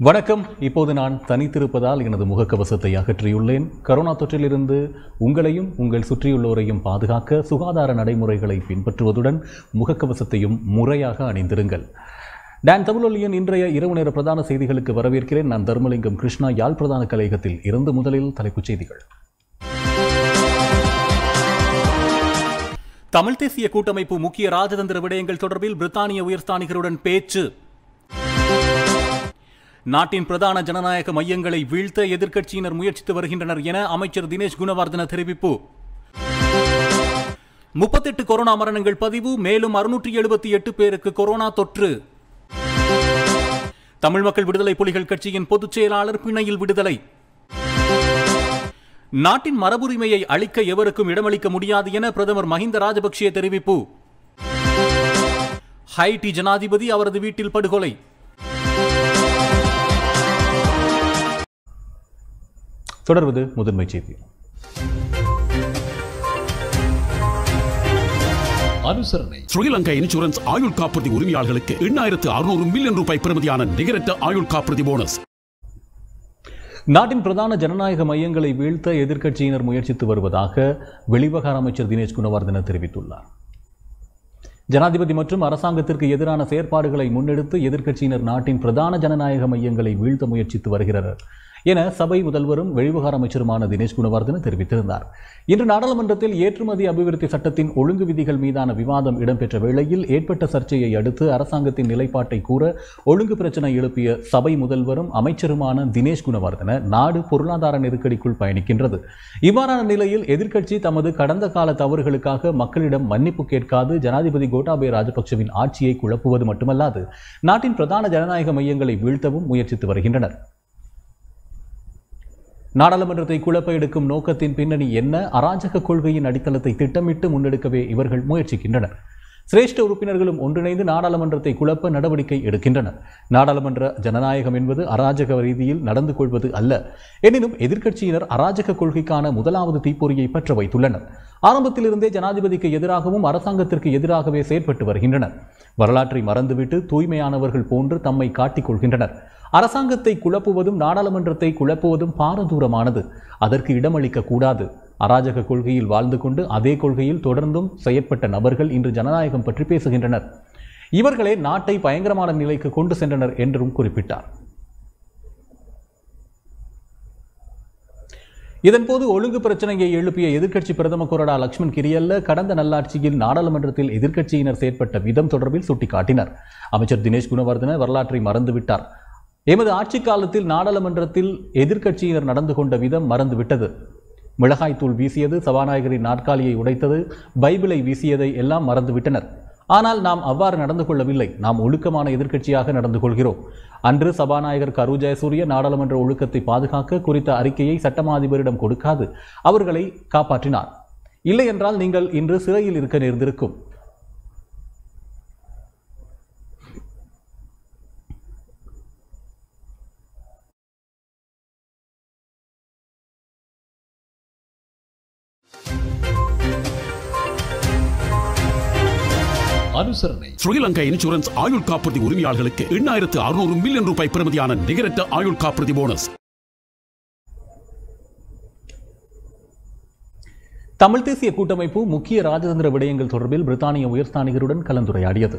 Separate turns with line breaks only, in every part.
வணக்கம் இப்போது நான் தனித்திருப்பதால் எனது முகக்கவசத்தை அகற்றியுள்ளேன் கரோனா தொற்றிலிருந்து உங்களையும் உங்கள் சுற்றியுள்ளோரையும் பாதுகாக்க சுகாதார நடைமுறைகளை பின்பற்றுவதுடன் முகக்கவசத்தையும் முறையாக அணிந்திருங்கள் டான் தமிழொலியின் இன்றைய இரவு நேர பிரதான செய்திகளுக்கு வரவேற்கிறேன் நான் தர்மலிங்கம் கிருஷ்ணா யாழ் பிரதான கலையகத்தில் இருந்து முதலில் தலைப்புச் செய்திகள் தமிழ் தேசிய கூட்டமைப்பு முக்கிய ராஜதந்திர விடயங்கள் தொடர்பில் பிரித்தானிய உயர்ஸ்தானிகருடன் பேச்சு நாட்டின் பிரதான ஜனநாயக மையங்களை வீழ்த்த எதிர்க்கட்சியினர் முயற்சித்து வருகின்றனர் என அமைச்சர் தினேஷ் குணவர்தன தெரிவிப்பு முப்பத்தெட்டு கொரோனா மரணங்கள் பதிவு மேலும் அறுநூற்றி எழுபத்தி எட்டு பேருக்கு கொரோனா தொற்று தமிழ் மக்கள் விடுதலை புலிகள் கட்சியின் பொதுச் செயலாளர் பிணையில் விடுதலை நாட்டின் மரபுரிமையை அளிக்க எவருக்கும் இடமளிக்க முடியாது என பிரதமர் மஹிந்த ராஜபக்சே தெரிவிப்பு ஹைட்டி ஜனாதிபதி அவரது வீட்டில் படுகொலை தொடர்வது முதன்மை செய்தி
அனுசரணை ஸ்ரீலங்கா இன்சூரன்ஸ் ஆயுள் காப்புறுதி உரிமையாளர்களுக்கு எண்ணாயிரத்து அறுநூறு மில்லியன் ரூபாய் பெறுமதியான நிகரற்ற ஆயுள் காப்புறுதி போனஸ்
நாட்டின் பிரதான ஜனநாயக மையங்களை வீழ்த்த எதிர்க்கட்சியினர் முயற்சித்து வருவதாக வெளிவகார அமைச்சர் தினேஷ் குணவர்தன தெரிவித்துள்ளார் ஜனாதிபதி மற்றும் அரசாங்கத்திற்கு எதிரான செயற்பாடுகளை முன்னெடுத்து எதிர்க்கட்சியினர் நாட்டின் பிரதான ஜனநாயக மையங்களை வீழ்த்த முயற்சித்து வருகிறார் என சபை முதல்வரும் வெளிவகார அமைச்சருமான தினேஷ் குணவர்தன தெரிவித்திருந்தார் இன்று நாடாளுமன்றத்தில் ஏற்றுமதி அபிவிருத்தி சட்டத்தின் ஒழுங்கு விதிகள் மீதான விவாதம் இடம்பெற்ற வேளையில் ஏற்பட்ட சர்ச்சையை அடுத்து அரசாங்கத்தின் நிலைப்பாட்டை கூற ஒழுங்கு பிரச்சனை எழுப்பிய சபை முதல்வரும் அமைச்சருமான தினேஷ் குணவர்தன நாடு பொருளாதார நெருக்கடிக்குள் பயணிக்கின்றது இவ்வாறான நிலையில் எதிர்க்கட்சி தமது கடந்த கால தவறுகளுக்காக மக்களிடம் மன்னிப்பு கேட்காது ஜனாதிபதி கோட்டாபய ராஜபக்சவின் ஆட்சியை குழப்புவது மட்டுமல்லாது நாட்டின் பிரதான ஜனநாயக மையங்களை வீழ்த்தவும் முயற்சித்து வருகின்றனர் நாடாளுமன்றத்தை குழப்ப எடுக்கும் நோக்கத்தின் பின்னணி என்ன அராஜக கொள்கையின் அடித்தளத்தை திட்டமிட்டு முன்னெடுக்கவே இவர்கள் முயற்சிக்கின்றனர் சிரேஷ்ட உறுப்பினர்களும் ஒன்றிணைந்து நாடாளுமன்றத்தை குழப்ப நடவடிக்கை எடுக்கின்றனர் நாடாளுமன்ற ஜனநாயகம் என்பது அராஜக ரீதியில் நடந்து கொள்வது அல்ல எனினும் எதிர்க்கட்சியினர் அராஜக கொள்கைக்கான முதலாவது தீப்பொறியை பற்ற வைத்துள்ளனர் ஆரம்பத்திலிருந்தே ஜனாதிபதிக்கு எதிராகவும் அரசாங்கத்திற்கு எதிராகவே செயற்பட்டு வருகின்றனர் வரலாற்றை மறந்துவிட்டு தூய்மையானவர்கள் போன்று தம்மை காட்டிக் கொள்கின்றனர் அரசாங்கத்தை குழப்புவதும் நாடாளுமன்றத்தை குழப்புவதும் பாரதூரமானது அதற்கு இடமளிக்க கூடாது அராஜக கொள்கையில் வாழ்ந்து கொண்டு அதே கொள்கையில் தொடர்ந்தும் செயற்பட்ட நபர்கள் இன்று ஜனநாயகம் பற்றி பேசுகின்றனர் இவர்களே நாட்டை பயங்கரமான நிலைக்கு கொண்டு சென்றனர் என்றும் குறிப்பிட்டார் இதன்போது ஒழுங்கு பிரச்சனையை எழுப்பிய எதிர்க்கட்சி பிரதம கொறடா லக்ஷ்மண் கிரியல்ல கடந்த நல்லாட்சியில் நாடாளுமன்றத்தில் எதிர்க்கட்சியினர் செயற்பட்ட விதம் தொடர்பில் சுட்டிக்காட்டினர் அமைச்சர் தினேஷ் குணவர்தன வரலாற்றை மறந்துவிட்டார் எமது ஆட்சி காலத்தில் நாடாளுமன்றத்தில் எதிர்க்கட்சியினர் நடந்து கொண்ட விதம் மறந்துவிட்டது மிளகாய்த்தூள் வீசியது சபாநாயகரின் நாற்காலியை உடைத்தது பைபிளை வீசியதை எல்லாம் மறந்துவிட்டனர் ஆனால் நாம் அவ்வாறு நடந்து கொள்ளவில்லை நாம் ஒழுக்கமான எதிர்க்கட்சியாக நடந்து கொள்கிறோம் அன்று சபாநாயகர் கரு ஜெயசூரிய நாடாளுமன்ற ஒழுக்கத்தை பாதுகாக்க குறித்த அறிக்கையை சட்டமா அதிபரிடம் கொடுக்காது அவர்களை காப்பாற்றினார் இல்லை என்றால் நீங்கள் இன்று சிறையில் இருக்க நேர்ந்திருக்கும்
அனுசரணை ஸ்ரீலங்கா இன்சூரன்ஸ் ஆயுள் காப்புறுதி உரிமையாளர்களுக்கு எண்ணாயிரத்து அறுநூறு மில்லியன் ரூபாய் பெறுமதியான நிகரற்ற ஆயுள் காப்புறுதி போனஸ்
தமிழ் தேசிய கூட்டமைப்பு முக்கிய ராஜதந்திர விடயங்கள் தொடர்பில் பிரித்தானிய உயர்ஸ்தானிகருடன் கலந்துரையாடியது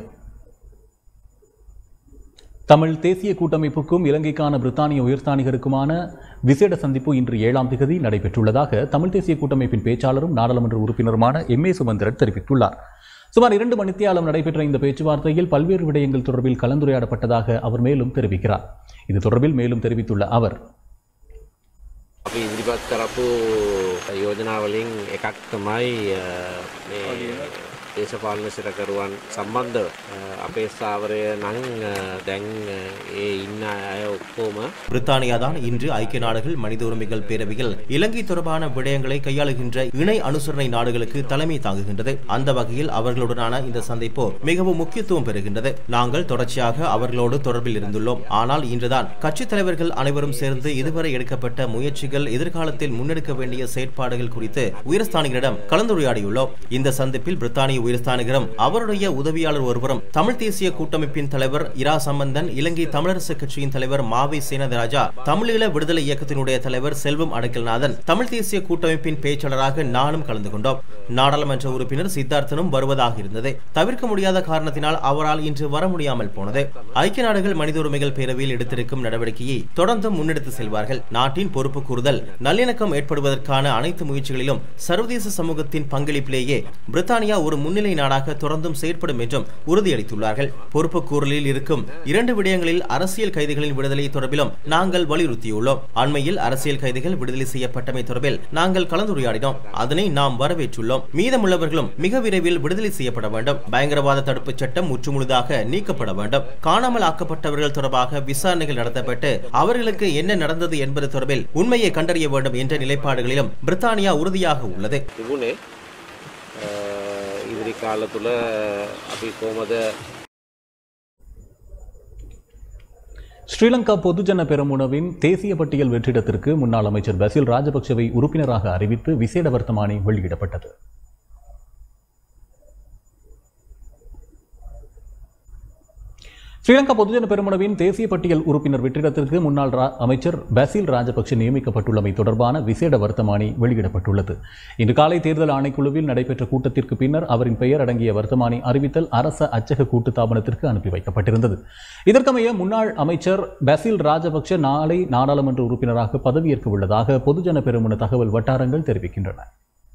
தமிழ் தேசிய கூட்டமைப்புக்கும் இலங்கைக்கான பிரித்தானிய உயர்ஸ்தானிகருக்குமான விசேட சந்திப்பு இன்று ஏழாம் திகதி நடைபெற்றுள்ளதாக தமிழ் தேசிய கூட்டமைப்பின் பேச்சாளரும் நாடாளுமன்ற உறுப்பினருமான எம் ஏ சுமந்திரன் தெரிவித்துள்ளார் சுமார் இரண்டு மணித்தியாலம் நடைபெற்ற இந்த பேச்சுவார்த்தையில் பல்வேறு விடயங்கள் தொடர்பில் கலந்துரையாடப்பட்டதாக அவர் மேலும் தெரிவிக்கிறார் இது தொடர்பில் மேலும் தெரிவித்துள்ள அவர்
අපි ඉදිරිපත් කරපු යෝජනාවලින් එකක් තමයි අ, මේ දේශපාලන සිරකරුවන් සම්බන්ධව අ, අපේ ස්ථාවරය නං අ, දැන් අ, ඒ ඉන්න අය ඔක්කෝම
பிரித்தானியா தான் இன்று ஐக்கிய நாடுகள் மனித உரிமைகள் பேரவையில் இலங்கை தொடர்பான விடயங்களை கையாளுகின்ற இணை அனுசரணை நாடுகளுக்கு தலைமை தாங்குகின்றது அந்த வகையில் அவர்களுடனான இந்த சந்திப்பு மிகவும் முக்கியத்துவம் பெறுகின்றது நாங்கள் தொடர்ச்சியாக அவர்களோடு தொடர்பில் இருந்துள்ளோம் ஆனால் இன்றுதான் கட்சித் தலைவர்கள் அனைவரும் சேர்ந்து இதுவரை எடுக்கப்பட்ட முயற்சிகள் எதிர்காலத்தில் முன்னெடுக்க வேண்டிய செயற்பாடுகள் குறித்து உயர்ஸ்தானிகளிடம் கலந்துரையாடியுள்ளோம் இந்த சந்திப்பில் பிரித்தானிய உயிர்ஸ்தானிகரும் அவருடைய உதவியாளர் ஒருவரும் தமிழ் தேசிய கூட்டமைப்பின் தலைவர் இரா சம்பந்தன் இலங்கை தமிழரசு கட்சியின் தலைவர் மாவை சேனதராஜா தமிழீழ விடுதலை இயக்கத்தினுடைய தலைவர் செல்வம் அடக்கல்நாதன் தமிழ் தேசிய கூட்டமைப்பின் பேச்சாளராக நானும் கலந்து கொண்டோம் நாடாளுமன்ற உறுப்பினர் சித்தார்த்தனும் வருவதாக இருந்தது தவிர்க்க முடியாத காரணத்தினால் அவரால் இன்று வர முடியாமல் போனது ஐக்கிய நாடுகள் மனித உரிமைகள் பேரவையில் எடுத்திருக்கும் நடவடிக்கையை தொடர்ந்து முன்னெடுத்து செல்வார்கள் நாட்டின் பொறுப்பு கூறுதல் நல்லிணக்கம் ஏற்படுவதற்கான அனைத்து முயற்சிகளிலும் சர்வதேச சமூகத்தின் பங்களிப்பிலேயே பிரித்தானியா ஒரு முன்னிலை நாடாக தொடர்ந்தும் செயற்படும் என்றும் உறுதியளித்துள்ளார்கள் பொறுப்பு கூறலில் இருக்கும் இரண்டு விடயங்களில் அரசியல் கைதிகளின் விடுதலை தொடர்பிலும் நாங்கள் வலியுறுத்தியுள்ளோம் அண்மையில் அரசியல் கைதிகள் விடுதலை செய்யப்பட்டமை தொடர்பில் நாங்கள் கலந்துரையாடினோம் அதனை நாம் வரவேற்றுள்ளோம் மீதமுள்ளவர்களும் மிக விரைவில் விடுதலை செய்யப்பட வேண்டும் பயங்கரவாத தடுப்புச் சட்டம் முற்றுமுழுதாக நீக்கப்பட வேண்டும் காணாமல் ஆக்கப்பட்டவர்கள் தொடர்பாக விசாரணைகள் நடத்தப்பட்டு அவர்களுக்கு என்ன நடந்தது என்பது தொடர்பில் உண்மையை கண்டறிய வேண்டும் என்ற நிலைப்பாடுகளிலும் பிரித்தானியா உறுதியாக உள்ளது
තිබුණේ අ, ඉදිරි කාල තුළ අපි කෝමද
ஸ்ரீலங்கா பொதுஜன பெரமுனவின் தேசிய பட்டியல் வெற்றிடத்திற்கு முன்னாள் அமைச்சர் பசில் ராஜபக்சவை உறுப்பினராக அறிவித்து விசேட வர்த்தமானி வெளியிடப்பட்டது ஸ்ரீலங்கா பொதுஜன பெருமுனவின் தேசிய பட்டியல் உறுப்பினர் வெற்றிடத்திற்கு முன்னாள் ரா- அமைச்சர் பசில் ராஜபக்ஷ நியமிக்கப்பட்டுள்ளமை தொடர்பான விசேட வர்த்தமானி வெளியிடப்பட்டுள்ளது இன்று காலை தேர்தல் ஆணைக்குழுவில் நடைபெற்ற கூட்டத்திற்கு பின்னர் அவரின் பெயர் அடங்கிய வர்த்தமானி அறிவித்தல் அரச அச்சக கூட்டுத்தாபனத்திற்கு அனுப்பி வைக்கப்பட்டிருந்தது இதற்கமைய முன்னாள் அமைச்சர் பசில் ராஜபக்ஷ நாளை நாடாளுமன்ற உறுப்பினராக பதவியேற்க உள்ளதாக பொதுஜன பெருமுன தகவல் வட்டாரங்கள் தெரிவிக்கின்றன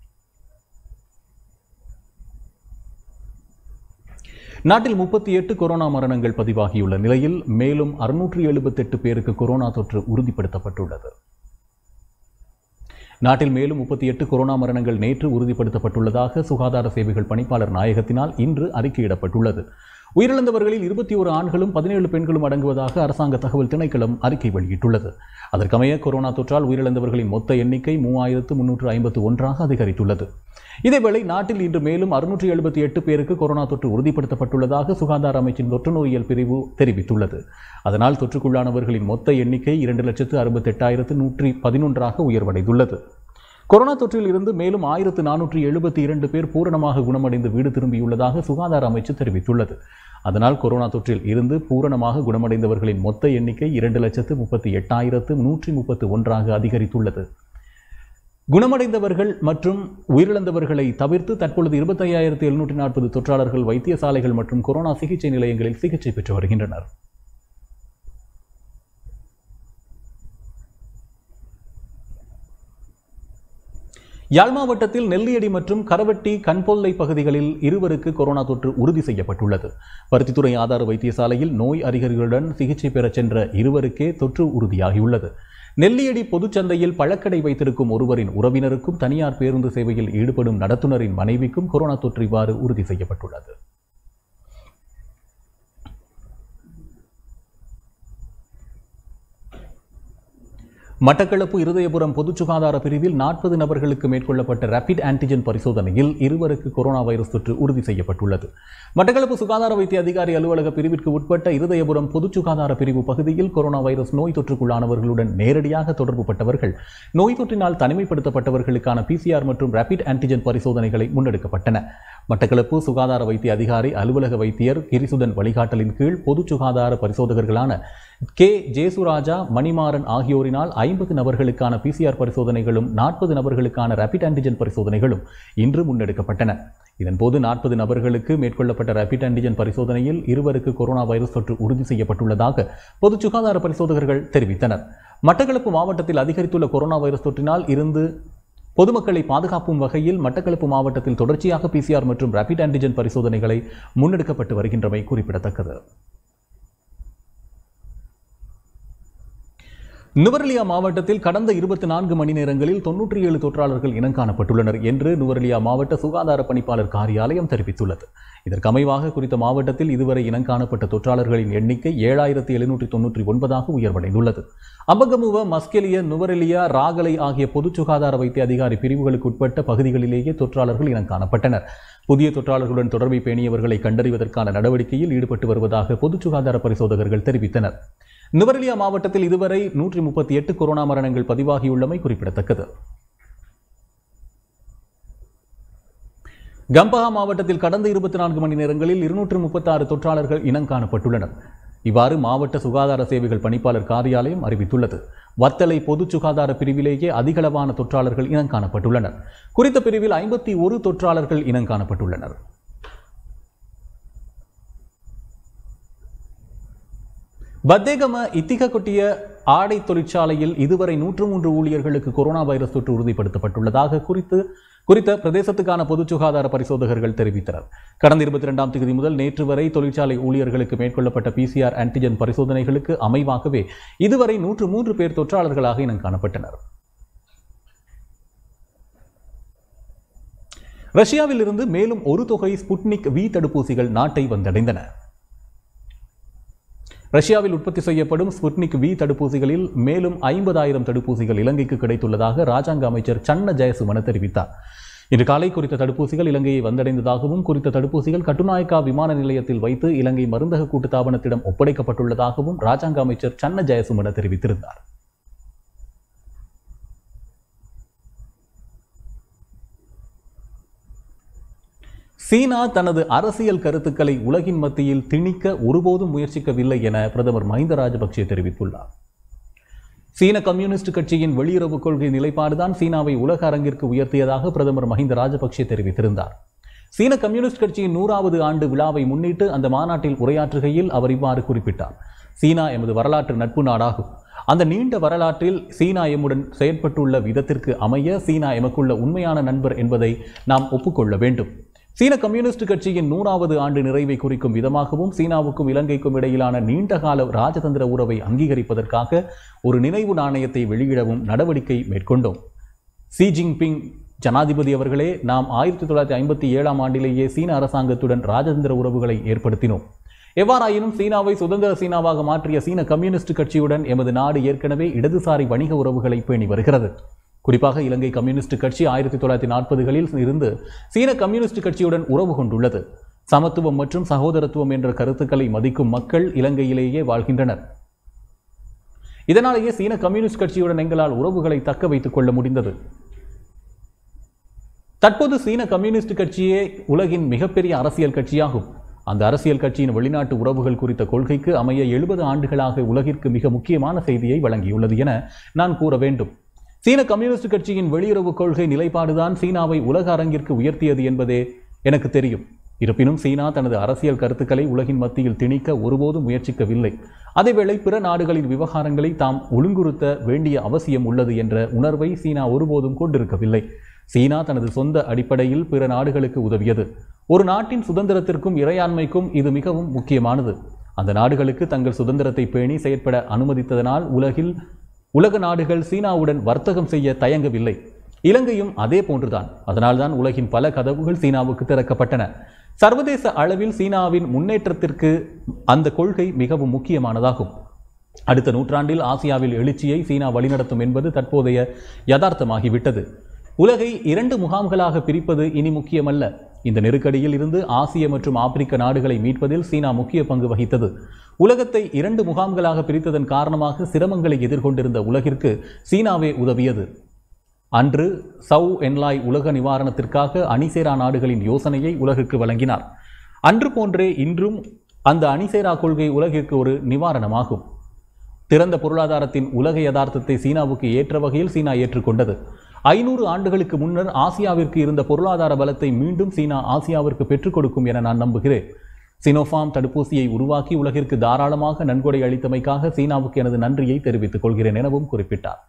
நாட்டில் முப்பத்தி எட்டு கொரோனா மரணங்கள் பதிவாகியுள்ள நிலையில் மேலும் அறுநூற்றி எழுபத்தெட்டு பேருக்கு கொரோனா தொற்று உறுதிப்படுத்தப்பட்டுள்ளது நாட்டில் மேலும் முப்பத்தி எட்டு கொரோனா மரணங்கள் நேற்று உறுதிப்படுத்தப்பட்டுள்ளதாக சுகாதார சேவைகள் பணிப்பாளர் நாயகத்தினால் இன்று அறிக்கையிடப்பட்டுள்ளது உயிரிழந்தவர்களில் இருபத்தி ஒரு ஆண்களும் பதினேழு பெண்களும் அடங்குவதாக அரசாங்க தகவல் திணைக்களம் அறிக்கை வெளியிட்டுள்ளது அதற்கமைய கொரோனா தொற்றால் உயிரிழந்தவர்களின் மொத்த எண்ணிக்கை மூவாயிரத்து முன்னூற்று ஐம்பத்து ஒன்றாக அதிகரித்துள்ளது இதேவேளை நாட்டில் இன்று மேலும் அறுநூற்றி எழுபத்தி எட்டு பேருக்கு கொரோனா தொற்று உறுதிப்படுத்தப்பட்டுள்ளதாக சுகாதார அமைச்சின் தொற்று நோயியல் பிரிவு தெரிவித்துள்ளது அதனால் தொற்றுக்குள்ளானவர்களின் மொத்த எண்ணிக்கை இரண்டு லட்சத்து அறுபத்தெட்டாயிரத்து நூற்றி பதினொன்றாக உயர்வடைந்துள்ளது கொரோனா தொற்றில் இருந்து மேலும் ஆயிரத்து நானூற்றி எழுபத்தி இரண்டு பேர் பூரணமாக குணமடைந்து வீடு திரும்பியுள்ளதாக சுகாதார அமைச்சு தெரிவித்துள்ளது அதனால் கொரோனா தொற்றில் இருந்து பூரணமாக குணமடைந்தவர்களின் மொத்த எண்ணிக்கை இரண்டு லட்சத்து முப்பத்தி எட்டாயிரத்து நூற்றி முப்பத்து ஒன்றாக அதிகரித்துள்ளது குணமடைந்தவர்கள் மற்றும் உயிரிழந்தவர்களை தவிர்த்து தற்பொழுது இருபத்தையாயிரத்து எழுநூற்றி நாற்பது தொற்றாளர்கள் வைத்தியசாலைகள் மற்றும் கொரோனா சிகிச்சை நிலையங்களில் சிகிச்சை பெற்று வருகின்றனர் யாழ் மாவட்டத்தில் நெல்லியடி மற்றும் கரவட்டி கண்பொல்லை பகுதிகளில் இருவருக்கு கொரோனா தொற்று உறுதி செய்யப்பட்டுள்ளது பருத்தித்துறை ஆதார வைத்தியசாலையில் நோய் அறிகுறிகளுடன் சிகிச்சை பெறச் சென்ற இருவருக்கே தொற்று உறுதியாகியுள்ளது நெல்லியடி பொதுச்சந்தையில் பழக்கடை வைத்திருக்கும் ஒருவரின் உறவினருக்கும் தனியார் பேருந்து சேவையில் ஈடுபடும் நடத்துனரின் மனைவிக்கும் கொரோனா தொற்று இவ்வாறு உறுதி செய்யப்பட்டுள்ளது மட்டக்களப்பு இருதயபுரம் பொது சுகாதார பிரிவில் நாற்பது நபர்களுக்கு மேற்கொள்ளப்பட்ட ரேபிட் ஆன்டிஜென் பரிசோதனையில் இருவருக்கு கொரோனா வைரஸ் தொற்று உறுதி செய்யப்பட்டுள்ளது மட்டக்களப்பு சுகாதார வைத்திய அதிகாரி அலுவலக பிரிவிற்கு உட்பட்ட இருதயபுரம் பொது சுகாதார பிரிவு பகுதியில் கொரோனா வைரஸ் நோய் தொற்றுக்குள்ளானவர்களுடன் நேரடியாக தொடர்புபட்டவர்கள் நோய் தொற்றினால் தனிமைப்படுத்தப்பட்டவர்களுக்கான பிசிஆர் மற்றும் ரேபிட் ஆன்டிஜென் பரிசோதனைகளை முன்னெடுக்கப்பட்டன மட்டக்களப்பு சுகாதார வைத்திய அதிகாரி அலுவலக வைத்தியர் கிரிசுதன் வழிகாட்டலின் கீழ் பொது சுகாதார பரிசோதகர்களான கே ஜேசுராஜா மணிமாறன் ஆகியோரினால் ஐம்பது நபர்களுக்கான பிசிஆர் பரிசோதனைகளும் நாற்பது நபர்களுக்கான ரேபிட் ஆன்டிஜென் பரிசோதனைகளும் இன்று முன்னெடுக்கப்பட்டன இதன்போது நாற்பது நபர்களுக்கு மேற்கொள்ளப்பட்ட ரேபிட் ஆன்டிஜென் பரிசோதனையில் இருவருக்கு கொரோனா வைரஸ் தொற்று உறுதி செய்யப்பட்டுள்ளதாக பொது சுகாதார பரிசோதகர்கள் தெரிவித்தனர் மட்டக்களப்பு மாவட்டத்தில் அதிகரித்துள்ள கொரோனா வைரஸ் தொற்றினால் இருந்து பொதுமக்களை பாதுகாக்கும் வகையில் மட்டக்களப்பு மாவட்டத்தில் தொடர்ச்சியாக பிசிஆர் மற்றும் ரேபிட் ஆன்டிஜென் பரிசோதனைகளை முன்னெடுக்கப்பட்டு வருகின்றமை குறிப்பிடத்தக்கது நுவரெலியா மாவட்டத்தில் கடந்த இருபத்தி நான்கு மணி நேரங்களில் தொன்னூற்றி ஏழு தொற்றாளர்கள் இனங்காணப்பட்டுள்ளனர் என்று நுவரெலியா மாவட்ட சுகாதார பணிப்பாளர் காரியாலயம் தெரிவித்துள்ளது இதற்கு அமைவாக குறித்த மாவட்டத்தில் இதுவரை இனங்காணப்பட்ட தொற்றாளர்களின் எண்ணிக்கை ஏழாயிரத்தி எழுநூற்றி தொன்னூற்றி ஒன்பதாக உயர்வடைந்துள்ளது அம்பகமுவ மஸ்கெலிய நுவரெலியா ராகலை ஆகிய பொது சுகாதார வைத்திய அதிகாரி பிரிவுகளுக்கு உட்பட்ட பகுதிகளிலேயே தொற்றாளர்கள் இனங்காணப்பட்டனர் புதிய தொற்றாளர்களுடன் தொடர்பை பேணியவர்களை கண்டறிவதற்கான நடவடிக்கையில் ஈடுபட்டு வருவதாக பொது சுகாதார பரிசோதகர்கள் தெரிவித்தனர் நுவரெலியா மாவட்டத்தில் இதுவரை நூற்றி முப்பத்தி எட்டு கொரோனா மரணங்கள் பதிவாகியுள்ளமை குறிப்பிடத்தக்கது கம்பஹா மாவட்டத்தில் கடந்த இருபத்தி நான்கு மணி நேரங்களில் இருநூற்று முப்பத்தாறு தொற்றாளர்கள் இனம் காணப்பட்டுள்ளனர் இவ்வாறு மாவட்ட சுகாதார சேவைகள் பணிப்பாளர் காரியாலயம் அறிவித்துள்ளது வத்தலை பொது சுகாதார பிரிவிலேயே அதிகளவான தொற்றாளர்கள் இனம் காணப்பட்டுள்ளனர் குறித்த பிரிவில் ஐம்பத்தி ஒரு தொற்றாளர்கள் இனம் காணப்பட்டுள்ளனர் பத்தேகம இத்திக கொட்டிய ஆடை தொழிற்சாலையில் இதுவரை நூற்று மூன்று ஊழியர்களுக்கு கொரோனா வைரஸ் தொற்று உறுதிப்படுத்தப்பட்டுள்ளதாக குறித்து குறித்த பிரதேசத்துக்கான பொது சுகாதார பரிசோதகர்கள் தெரிவித்தனர் கடந்த இருபத்தி இரண்டாம் தேதி முதல் நேற்று வரை தொழிற்சாலை ஊழியர்களுக்கு மேற்கொள்ளப்பட்ட பிசிஆர் ஆன்டிஜென் பரிசோதனைகளுக்கு அமைவாகவே இதுவரை நூற்று மூன்று பேர் தொற்றாளர்களாக இனம் காணப்பட்டனர் ரஷ்யாவில் இருந்து மேலும் ஒரு தொகை ஸ்புட்னிக் வி தடுப்பூசிகள் நாட்டை வந்தடைந்தன ரஷ்யாவில் உற்பத்தி செய்யப்படும் ஸ்புட்னிக் வி தடுப்பூசிகளில் மேலும் ஐம்பதாயிரம் தடுப்பூசிகள் இலங்கைக்கு கிடைத்துள்ளதாக ராஜாங்க அமைச்சர் சன்ன ஜெயசுமன தெரிவித்தார் இன்று காலை குறித்த தடுப்பூசிகள் இலங்கையை வந்தடைந்ததாகவும் குறித்த தடுப்பூசிகள் கட்டுநாயக்கா விமான நிலையத்தில் வைத்து இலங்கை மருந்தக கூட்டுத்தாபனத்திடம் ஒப்படைக்கப்பட்டுள்ளதாகவும் ராஜாங்க அமைச்சர் சன்ன ஜெயசுமன தெரிவித்திருந்தார் சீனா தனது அரசியல் கருத்துக்களை உலகின் மத்தியில் திணிக்க ஒருபோதும் முயற்சிக்கவில்லை என பிரதமர் மஹிந்த ராஜபக்சே தெரிவித்துள்ளார் சீன கம்யூனிஸ்ட் கட்சியின் வெளியுறவு கொள்கை நிலைப்பாடுதான் சீனாவை உலக அரங்கிற்கு உயர்த்தியதாக பிரதமர் மஹிந்த ராஜபக்சே தெரிவித்திருந்தார் சீன கம்யூனிஸ்ட் கட்சியின் நூறாவது ஆண்டு விழாவை முன்னிட்டு அந்த மாநாட்டில் உரையாற்றுகையில் அவர் இவ்வாறு குறிப்பிட்டார் சீனா எமது வரலாற்று நட்பு நாடாகும் அந்த நீண்ட வரலாற்றில் சீனா எம்முடன் செயற்பட்டுள்ள விதத்திற்கு அமைய சீனா எமக்குள்ள உண்மையான நண்பர் என்பதை நாம் ஒப்புக்கொள்ள வேண்டும் சீன கம்யூனிஸ்ட் கட்சியின் நூறாவது ஆண்டு நிறைவை குறிக்கும் விதமாகவும் சீனாவுக்கும் இலங்கைக்கும் இடையிலான நீண்டகால ராஜதந்திர உறவை அங்கீகரிப்பதற்காக ஒரு நினைவு நாணயத்தை வெளியிடவும் நடவடிக்கை மேற்கொண்டோம் ஷி ஜின்பிங் ஜனாதிபதி அவர்களே நாம் ஆயிரத்தி தொள்ளாயிரத்தி ஐம்பத்தி ஏழாம் ஆண்டிலேயே சீன அரசாங்கத்துடன் ராஜதந்திர உறவுகளை ஏற்படுத்தினோம் எவ்வாறாயினும் சீனாவை சுதந்திர சீனாவாக மாற்றிய சீன கம்யூனிஸ்ட் கட்சியுடன் எமது நாடு ஏற்கனவே இடதுசாரி வணிக உறவுகளை பேணி வருகிறது குறிப்பாக இலங்கை கம்யூனிஸ்ட் கட்சி ஆயிரத்தி தொள்ளாயிரத்தி நாற்பதுகளில் இருந்து சீன கம்யூனிஸ்ட் கட்சியுடன் உறவு கொண்டுள்ளது சமத்துவம் மற்றும் சகோதரத்துவம் என்ற கருத்துக்களை மதிக்கும் மக்கள் இலங்கையிலேயே வாழ்கின்றனர் இதனாலேயே சீன கம்யூனிஸ்ட் கட்சியுடன் எங்களால் உறவுகளை தக்க வைத்துக் கொள்ள முடிந்தது தற்போது சீன கம்யூனிஸ்ட் கட்சியே உலகின் மிகப்பெரிய அரசியல் கட்சியாகும் அந்த அரசியல் கட்சியின் வெளிநாட்டு உறவுகள் குறித்த கொள்கைக்கு அமைய எழுபது ஆண்டுகளாக உலகிற்கு மிக முக்கியமான செய்தியை வழங்கியுள்ளது என நான் கூற வேண்டும் சீன கம்யூனிஸ்ட் கட்சியின் வெளியுறவு கொள்கை நிலைப்பாடுதான் சீனாவை உலக அரங்கிற்கு உயர்த்தியது என்பதே எனக்கு தெரியும் இருப்பினும் சீனா தனது அரசியல் கருத்துக்களை உலகின் மத்தியில் திணிக்க ஒருபோதும் முயற்சிக்கவில்லை அதேவேளை பிற நாடுகளின் விவகாரங்களை தாம் ஒழுங்குறுத்த வேண்டிய அவசியம் உள்ளது என்ற உணர்வை சீனா ஒருபோதும் கொண்டிருக்கவில்லை சீனா தனது சொந்த அடிப்படையில் பிற நாடுகளுக்கு உதவியது ஒரு நாட்டின் சுதந்திரத்திற்கும் இறையாண்மைக்கும் இது மிகவும் முக்கியமானது அந்த நாடுகளுக்கு தங்கள் சுதந்திரத்தை பேணி செயற்பட அனுமதித்ததனால் உலகில் உலக நாடுகள் சீனாவுடன் வர்த்தகம் செய்ய தயங்கவில்லை இலங்கையும் அதே போன்றுதான் அதனால்தான் உலகின் பல கதவுகள் சீனாவுக்கு திறக்கப்பட்டன சர்வதேச அளவில் சீனாவின் முன்னேற்றத்திற்கு அந்த கொள்கை மிகவும் முக்கியமானதாகும் அடுத்த நூற்றாண்டில் ஆசியாவில் எழுச்சியை சீனா வழிநடத்தும் என்பது தற்போதைய யதார்த்தமாகிவிட்டது உலகை இரண்டு முகாம்களாக பிரிப்பது இனி முக்கியமல்ல இந்த நெருக்கடியில் இருந்து ஆசிய மற்றும் ஆப்பிரிக்க நாடுகளை மீட்பதில் சீனா முக்கிய பங்கு வகித்தது உலகத்தை இரண்டு முகாம்களாக பிரித்ததன் காரணமாக சிரமங்களை எதிர்கொண்டிருந்த உலகிற்கு சீனாவே உதவியது அன்று சவ் என்லாய் உலக நிவாரணத்திற்காக அணிசேரா நாடுகளின் யோசனையை உலகிற்கு வழங்கினார் அன்று போன்றே இன்றும் அந்த அணிசேரா கொள்கை உலகிற்கு ஒரு நிவாரணமாகும் திறந்த பொருளாதாரத்தின் உலக யதார்த்தத்தை சீனாவுக்கு ஏற்ற வகையில் சீனா ஏற்றுக்கொண்டது ஐநூறு ஆண்டுகளுக்கு முன்னர் ஆசியாவிற்கு இருந்த பொருளாதார பலத்தை மீண்டும் சீனா ஆசியாவிற்கு பெற்றுக் கொடுக்கும் என நான் நம்புகிறேன் சினோஃபார்ம் தடுப்பூசியை உருவாக்கி உலகிற்கு தாராளமாக நன்கொடை அளித்தமைக்காக சீனாவுக்கு எனது நன்றியை தெரிவித்துக் கொள்கிறேன் எனவும் குறிப்பிட்டார்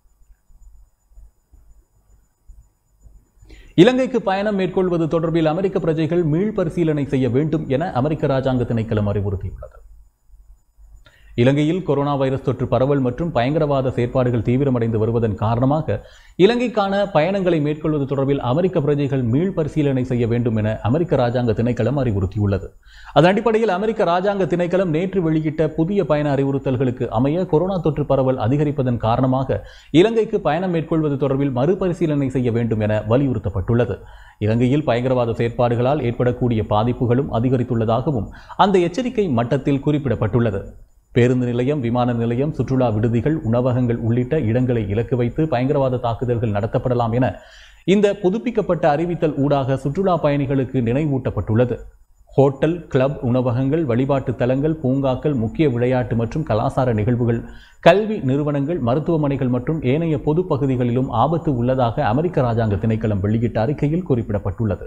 இலங்கைக்கு பயணம் மேற்கொள்வது தொடர்பில் அமெரிக்க பிரஜைகள் மீள்பரிசீலனை செய்ய வேண்டும் என அமெரிக்க ராஜாங்க திணைக்களம் அறிவுறுத்தியுள்ளது இலங்கையில் கொரோனா வைரஸ் தொற்று பரவல் மற்றும் பயங்கரவாத செயற்பாடுகள் தீவிரமடைந்து வருவதன் காரணமாக இலங்கைக்கான பயணங்களை மேற்கொள்வது தொடர்பில் அமெரிக்க பிரஜைகள் மீள் பரிசீலனை செய்ய வேண்டும் என அமெரிக்க ராஜாங்க திணைக்களம் அறிவுறுத்தியுள்ளது அதன் அடிப்படையில் அமெரிக்க ராஜாங்க திணைக்களம் நேற்று வெளியிட்ட புதிய பயண அறிவுறுத்தல்களுக்கு அமைய கொரோனா தொற்று பரவல் அதிகரிப்பதன் காரணமாக இலங்கைக்கு பயணம் மேற்கொள்வது தொடர்பில் மறுபரிசீலனை செய்ய வேண்டும் என வலியுறுத்தப்பட்டுள்ளது இலங்கையில் பயங்கரவாத செயற்பாடுகளால் ஏற்படக்கூடிய பாதிப்புகளும் அதிகரித்துள்ளதாகவும் அந்த எச்சரிக்கை மட்டத்தில் குறிப்பிடப்பட்டுள்ளது பேருந்து நிலையம் விமான நிலையம் சுற்றுலா விடுதிகள் உணவகங்கள் உள்ளிட்ட இடங்களை இலக்கு வைத்து பயங்கரவாத தாக்குதல்கள் நடத்தப்படலாம் என இந்த புதுப்பிக்கப்பட்ட அறிவித்தல் ஊடாக சுற்றுலா பயணிகளுக்கு நினைவூட்டப்பட்டுள்ளது ஹோட்டல் கிளப் உணவகங்கள் வழிபாட்டு தலங்கள் பூங்காக்கள் முக்கிய விளையாட்டு மற்றும் கலாசார நிகழ்வுகள் கல்வி நிறுவனங்கள் மருத்துவமனைகள் மற்றும் ஏனைய பொது பகுதிகளிலும் ஆபத்து உள்ளதாக அமெரிக்க ராஜாங்க திணைக்களம் வெளியிட்ட அறிக்கையில் குறிப்பிடப்பட்டுள்ளது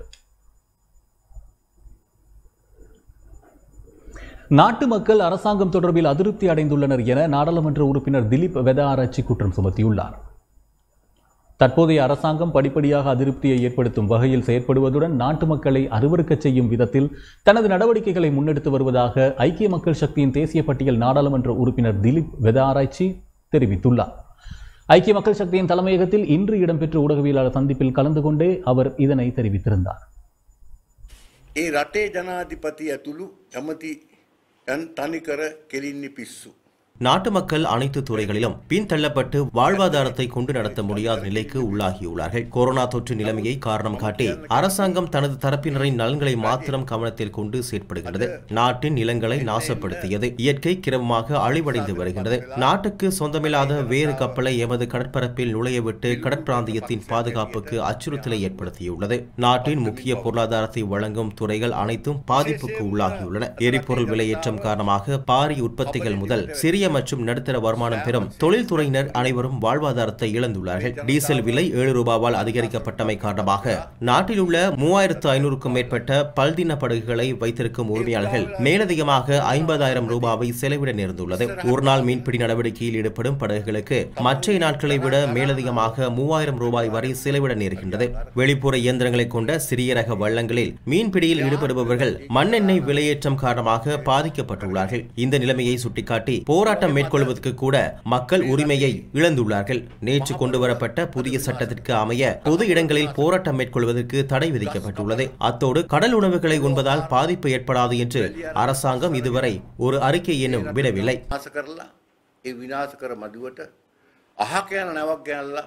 நாட்டு மக்கள் அரசாங்கம் தொடர்பில் அதிருப்தி அடைந்துள்ளனர் என நாடாளுமன்ற உறுப்பினர் திலீப் வெதாராச்சி குற்றம் சுமத்தியுள்ளார் தற்போதைய அரசாங்கம் படிப்படியாக அதிருப்தியை ஏற்படுத்தும் வகையில் செயற்படுவதுடன் நாட்டு மக்களை அருவருக்கச் செய்யும் விதத்தில் தனது நடவடிக்கைகளை முன்னெடுத்து வருவதாக ஐக்கிய மக்கள் சக்தியின் தேசிய பட்டியல் நாடாளுமன்ற உறுப்பினர் திலீப் வெதாராய்ச்சி தெரிவித்துள்ளார் ஐக்கிய மக்கள் சக்தியின் தலைமையகத்தில் இன்று இடம்பெற்ற ஊடகவியலாளர் சந்திப்பில் கலந்து கொண்டே அவர் இதனை தெரிவித்திருந்தார்
ඒ රටේ ජනාධිපති ඇතුළු ඇමතියන් තනිකර කෙලින්නේ පිස්සු.
நாட்டு மக்கள் அனைத்து துறைகளிலும் பின்தள்ளப்பட்டு வாழ்வாதாரத்தை கொண்டு நடத்த முடியாத நிலைக்கு உள்ளாகியுள்ளார்கள் கொரோனா தொற்று நிலைமையை காரணம் காட்டி அரசாங்கம் தனது தரப்பினரின் நலன்களை மாத்திரம் கவனத்தில் கொண்டு செயற்படுகிறது நாட்டின் நிலங்களை நாசப்படுத்தியது இயற்கை கிரமமாக அழிவடைந்து வருகின்றது நாட்டுக்கு சொந்தமில்லாத வேறு கப்பலை எமது கடற்பரப்பில் நுழையவிட்டு கடற்பிராந்தியத்தின் பாதுகாப்புக்கு அச்சுறுத்தலை ஏற்படுத்தியுள்ளது நாட்டின் முக்கிய பொருளாதாரத்தை வழங்கும் துறைகள் அனைத்தும் பாதிப்புக்கு உள்ளாகியுள்ளன எரிபொருள் விலையேற்றம் காரணமாக பாரி உற்பத்திகள் முதல் சிறிய மற்றும் நடுத்தர வருமானம் பெறும் தொழில்துறையினர் அனைவரும் வாழ்வாதாரத்தை இழந்துள்ளார்கள் டீசல் விலை ஏழு ரூபாவால் அதிகரிக்கப்பட்டமை காரணமாக நாட்டில் உள்ள மூவாயிரத்து ஐநூறுக்கும் மேற்பட்ட பல்தின படகுகளை வைத்திருக்கும் உரிமையாளர்கள் மேலதிகமாக ஐம்பதாயிரம் ரூபாவை செலவிட நேர்ந்துள்ளது ஒருநாள் மீன்பிடி நடவடிக்கையில் ஈடுபடும் படகுகளுக்கு மற்றைய நாட்களை விட மேலதிகமாக மூவாயிரம் ரூபாய் வரை செலவிட நேர்கின்றது வெளிப்புற இயந்திரங்களை கொண்ட சிறிய ரக வள்ளங்களில் மீன்பிடியில் ஈடுபடுபவர்கள் மண்ணெண்ணெய் விலையேற்றம் காரணமாக பாதிக்கப்பட்டுள்ளார்கள் இந்த நிலைமையை சுட்டிக்காட்டி போராட்டம் மேற்கொள்வதற்கு கூட மக்கள் உரிமையை இழந்துள்ளார்கள் நேற்று கொண்டு வரப்பட்ட புதிய சட்டத்திற்கு அமைய பொது இடங்களில் போராட்டம் மேற்கொள்வதற்கு தடை விதிக்கப்பட்டுள்ளது அத்தோடு கடல் உணவுகளை உண்பதால் பாதிப்பு ஏற்படாது என்று அரசாங்கம் இதுவரை ஒரு அறிக்கை என்னும் விடவில்லை
ආස කරලා ඒ විනාස කර මදුවට අහක යන නැවක් ගැනල්ලා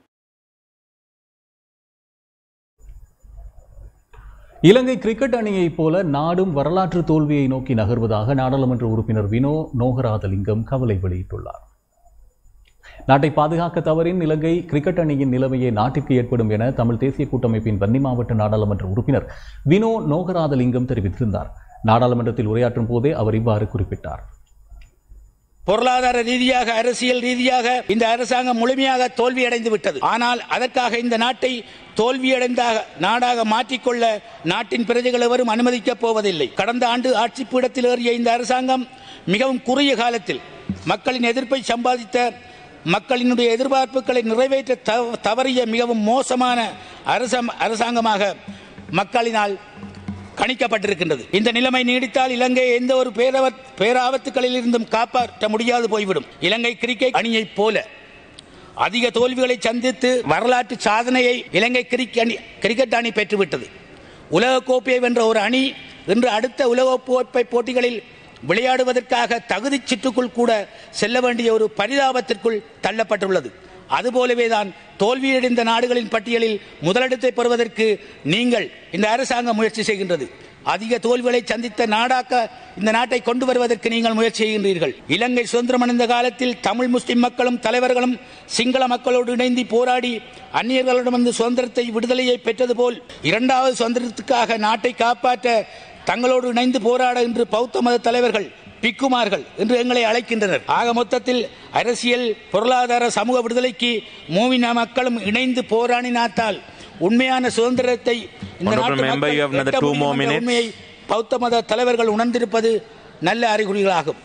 இலங்கை கிரிக்கெட் அணியைப் போல நாடும் வரலாற்று தோல்வியை நோக்கி நகர்வதாக நாடாளுமன்ற உறுப்பினர் வினோ நோகராதலிங்கம் கவலை வெளியிட்டுள்ளார் நாட்டை பாதுகாக்க தவறின் இலங்கை கிரிக்கெட் அணியின் நிலைமையே நாட்டிற்கு ஏற்படும் என தமிழ் தேசிய கூட்டமைப்பின் வன்னி மாவட்ட நாடாளுமன்ற உறுப்பினர் வினோ நோகராதலிங்கம் தெரிவித்திருந்தார் நாடாளுமன்றத்தில் உரையாற்றும் போதே அவர் இவ்வாறு குறிப்பிட்டார்
பொருளாதார ரீதியாக அரசியல் ரீதியாக இந்த அரசாங்கம் முழுமையாக தோல்வியடைந்து விட்டது ஆனால் அதற்காக இந்த நாட்டை தோல்வியடைந்த நாடாக மாற்றிக்கொள்ள நாட்டின் பிரஜைகள் எவரும் அனுமதிக்கப் போவதில்லை கடந்த ஆண்டு ஆட்சி பீடத்தில் ஏறிய இந்த அரசாங்கம் மிகவும் குறுகிய காலத்தில் மக்களின் எதிர்ப்பை சம்பாதித்த மக்களினுடைய எதிர்பார்ப்புகளை நிறைவேற்ற தவ- தவறிய மிகவும் மோசமான அரச அரசாங்கமாக மக்களினால் கணிக்கப்பட்டிருக்கின்றது இந்த நிலைமை நீடித்தால் இலங்கை எந்த ஒரு பேரவ- பேராபத்துகளில் இருந்தும் காப்பாற்ற முடியாது போய்விடும் இலங்கை கிரிக்கெட் அணியைப் போல அதிக தோல்விகளை சந்தித்து வரலாற்று சாதனையை இலங்கை கிரிக்கெட் அணி கிரிக்கெட் அணி பெற்றுவிட்டது உலகக் கோப்பையை வென்ற ஒரு அணி இன்று அடுத்த உலகக் கோப்பை போட்டிகளில் விளையாடுவதற்காக தகுதி சுற்றுக்குள் கூட செல்ல வேண்டிய ஒரு பரிதாபத்திற்குள் தள்ளப்பட்டுள்ளது அதுபோலவே தான் தோல்வியடைந்த நாடுகளின் பட்டியலில் முதலிடத்தை பெறுவதற்கு நீங்கள் இந்த அரசாங்கம் முயற்சி செய்கின்றது அதிக தோல்விகளை சந்தித்த நாடாக்க இந்த நாட்டை கொண்டு வருவதற்கு நீங்கள் முயற்சி செய்கின்றீர்கள் இலங்கை சுதந்திரம் அடைந்த காலத்தில் தமிழ் முஸ்லிம் மக்களும் தலைவர்களும் சிங்கள மக்களோடு இணைந்து போராடி அந்நியர்களிடமிருந்து சுதந்திரத்தை விடுதலையை பெற்றது போல் இரண்டாவது சுதந்திரத்துக்காக நாட்டை காப்பாற்ற தங்களோடு இணைந்து போராட இன்று பௌத்த மத தலைவர்கள் பிக்குமார்கள் என்று எங்களை அழைக்கின்றனர் ஆக மொத்தத்தில் அரசியல் பொருளாதார சமூக விடுதலைக்கு மூவின மக்களும் இணைந்து போராடினாத்தால் உண்மையான சுதந்திரத்தை இந்த
Honourable
நாட்டு
member,
மக்கள்
you have another
எட்ட
two
முடியும்
more
என்ற
minutes.
உண்மையை பௌத்த மத தலைவர்கள் உணர்ந்திருப்பது நல்ல அறிகுறிகளாகும்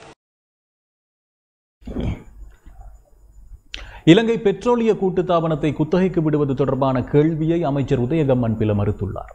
இலங்கை பெட்ரோலிய கூட்டுத்தாபனத்தை குத்தகைக்கு விடுவது தொடர்பான கேள்வியை அமைச்சர் உதயகம்மன் பில மறுத்துள்ளார்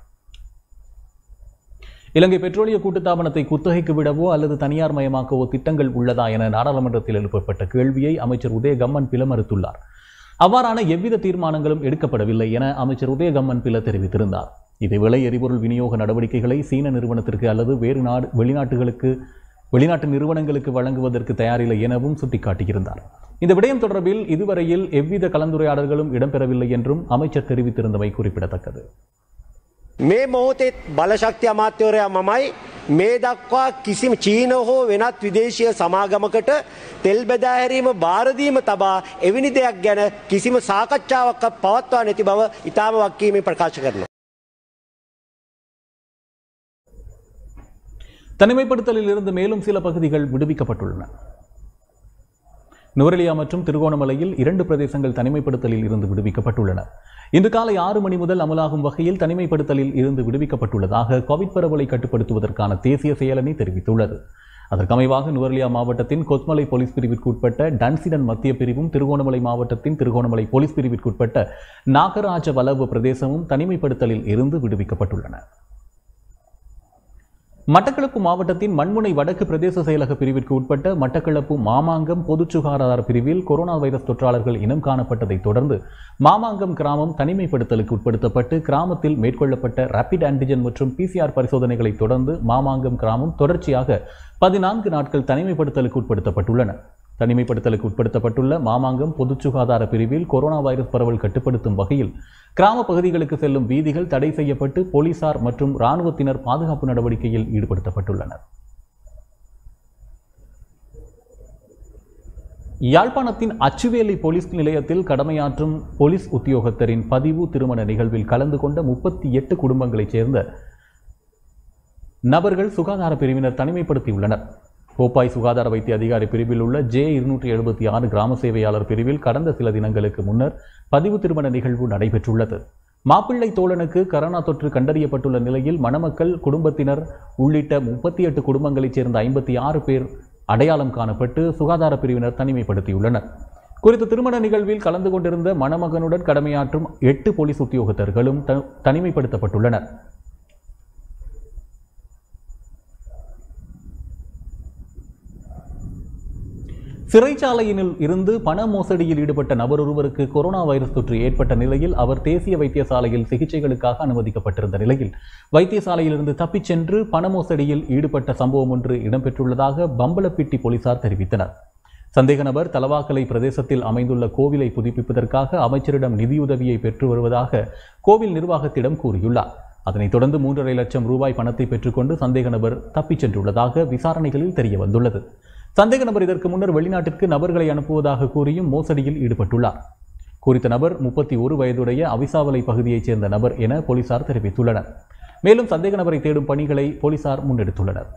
இலங்கை பெட்ரோலிய கூட்டுத்தாபனத்தை குத்தகைக்கு விடவோ அல்லது தனியார் மயமாக்கவோ திட்டங்கள் உள்ளதா என நாடாளுமன்றத்தில் எழுப்பப்பட்ட கேள்வியை அமைச்சர் உதயகம்மன் பில மறுத்துள்ளார் அவ்வாறான எவ்வித தீர்மானங்களும் எடுக்கப்படவில்லை என அமைச்சர் உதயகம்மன் பில தெரிவித்திருந்தார் இதேவேளை எரிபொருள் விநியோக நடவடிக்கைகளை சீன நிறுவனத்திற்கு அல்லது வேறு நாடு வெளிநாட்டுகளுக்கு வெளிநாட்டு நிறுவனங்களுக்கு வழங்குவதற்கு தயாரில்லை எனவும் சுட்டிக்காட்டியிருந்தார் இந்த விடயம் தொடர்பில் இதுவரையில் எவ்வித கலந்துரையாடல்களும் இடம்பெறவில்லை என்றும் அமைச்சர் தெரிவித்திருந்தமை குறிப்பிடத்தக்கது
මේ මොහොතෙත් බලශක්ති අමාත්‍යවරයා මමයි
මේ දක්වා කිසිම චීන හෝ වෙනත් විදේශීය සමාගමකට තෙල් බෙදා හැරීම භාරදීම තබා එවැනි දෙයක් ගැන කිසිම සාකච්ඡාවක් පවත්වා නැති බව ඉතාම වක්කීමේ ප්‍රකාශ කරනවා.
தனிமைப்படுத்தலில் இருந்து மேலும் சில பகுதிகள் விடுவிக்கப்பட்டுள்ளன நுவரெலியா மற்றும் திருகோணமலையில் இரண்டு பிரதேசங்கள் தனிமைப்படுத்தலில் இருந்து விடுவிக்கப்பட்டுள்ளன இன்று காலை ஆறு மணி முதல் அமலாகும் வகையில் தனிமைப்படுத்தலில் இருந்து விடுவிக்கப்பட்டுள்ளதாக கோவிட் பரவலை கட்டுப்படுத்துவதற்கான தேசிய செயலணி தெரிவித்துள்ளது அதற்கமைவாக நுவரெலியா மாவட்டத்தின் கொத்மலை போலீஸ் பிரிவிற்கு உட்பட்ட டன்சிடன் மத்திய பிரிவும் திருகோணமலை மாவட்டத்தின் திருகோணமலை போலீஸ் பிரிவிற்கு உட்பட்ட நாகராஜ வலவு பிரதேசமும் தனிமைப்படுத்தலில் இருந்து விடுவிக்கப்பட்டுள்ளன மட்டக்களப்பு மாவட்டத்தின் மண்முனை வடக்கு பிரதேச செயலக பிரிவிற்கு உட்பட்ட மட்டக்களப்பு மாமாங்கம் பொது சுகாதார பிரிவில் கொரோனா வைரஸ் தொற்றாளர்கள் இனம் காணப்பட்டதைத் தொடர்ந்து மாமாங்கம் கிராமம் தனிமைப்படுத்தலுக்கு உட்படுத்தப்பட்டு கிராமத்தில் மேற்கொள்ளப்பட்ட ரேபிட் ஆன்டிஜன் மற்றும் பிசிஆர் பரிசோதனைகளை தொடர்ந்து மாமாங்கம் கிராமம் தொடர்ச்சியாக பதினான்கு நாட்கள் தனிமைப்படுத்தலுக்கு உட்படுத்தப்பட்டுள்ளன தனிமைப்படுத்தலுக்கு உட்படுத்தப்பட்டுள்ள மாமாங்கம் பொது சுகாதார பிரிவில் கொரோனா வைரஸ் பரவல் கட்டுப்படுத்தும் வகையில் கிராம பகுதிகளுக்கு செல்லும் வீதிகள் தடை செய்யப்பட்டு போலீசார் மற்றும் இராணுவத்தினர் பாதுகாப்பு நடவடிக்கையில் ஈடுபடுத்தப்பட்டுள்ளனர் யாழ்ப்பாணத்தின் அச்சுவேலி போலீஸ் நிலையத்தில் கடமையாற்றும் போலீஸ் உத்தியோகத்தரின் பதிவு திருமண நிகழ்வில் கலந்து கொண்ட முப்பத்தி எட்டு குடும்பங்களைச் சேர்ந்த நபர்கள் சுகாதார பிரிவினர் தனிமைப்படுத்தியுள்ளனர் கோப்பாய் சுகாதார வைத்திய அதிகாரி பிரிவில் உள்ள ஜே இருநூற்றி எழுபத்தி ஆறு கிராம சேவையாளர் பிரிவில் கடந்த சில தினங்களுக்கு முன்னர் பதிவு திருமண நிகழ்வு நடைபெற்றுள்ளது மாப்பிள்ளை தோழனுக்கு கரோனா தொற்று கண்டறியப்பட்டுள்ள நிலையில் மணமக்கள் குடும்பத்தினர் உள்ளிட்ட முப்பத்தி எட்டு குடும்பங்களைச் சேர்ந்த ஐம்பத்தி ஆறு பேர் அடையாளம் காணப்பட்டு சுகாதார பிரிவினர் தனிமைப்படுத்தியுள்ளனர் குறித்த திருமண நிகழ்வில் கலந்து கொண்டிருந்த மணமகனுடன் கடமையாற்றும் எட்டு போலீஸ் உத்தியோகத்தர்களும் த- தனிமைப்படுத்தப்பட்டுள்ளனர் சிறைச்சாலையினில் இருந்து பண மோசடியில் ஈடுபட்ட நபர் ஒருவருக்கு கொரோனா வைரஸ் தொற்று ஏற்பட்ட நிலையில் அவர் தேசிய வைத்தியசாலையில் சிகிச்சைகளுக்காக அனுமதிக்கப்பட்டிருந்த நிலையில் வைத்தியசாலையிலிருந்து தப்பிச் சென்று பண மோசடியில் ஈடுபட்ட சம்பவம் ஒன்று இடம்பெற்றுள்ளதாக பம்பலப்பிட்டி போலீசார் தெரிவித்தனர் சந்தேக நபர் தலவாக்கலை பிரதேசத்தில் அமைந்துள்ள கோவிலை புதுப்பிப்பதற்காக அமைச்சரிடம் நிதியுதவியை பெற்று வருவதாக கோவில் நிர்வாகத்திடம் கூறியுள்ளார் அதனைத் தொடர்ந்து மூன்றரை லட்சம் ரூபாய் பணத்தை பெற்றுக்கொண்டு சந்தேக நபர் தப்பிச் சென்றுள்ளதாக விசாரணைகளில் தெரிய வந்துள்ளது சந்தேக நபர் இதற்கு முன்னர் வெளிநாட்டிற்கு நபர்களை அனுப்புவதாக கூறியும் மோசடியில் ஈடுபட்டுள்ளார் குறித்த நபர் முப்பத்தி ஒரு வயதுடைய அவிசாவலை பகுதியைச் சேர்ந்த நபர் என போலீசார் தெரிவித்துள்ளனர் மேலும் சந்தேக நபரை தேடும் பணிகளை போலீசார் முன்னெடுத்துள்ளனர்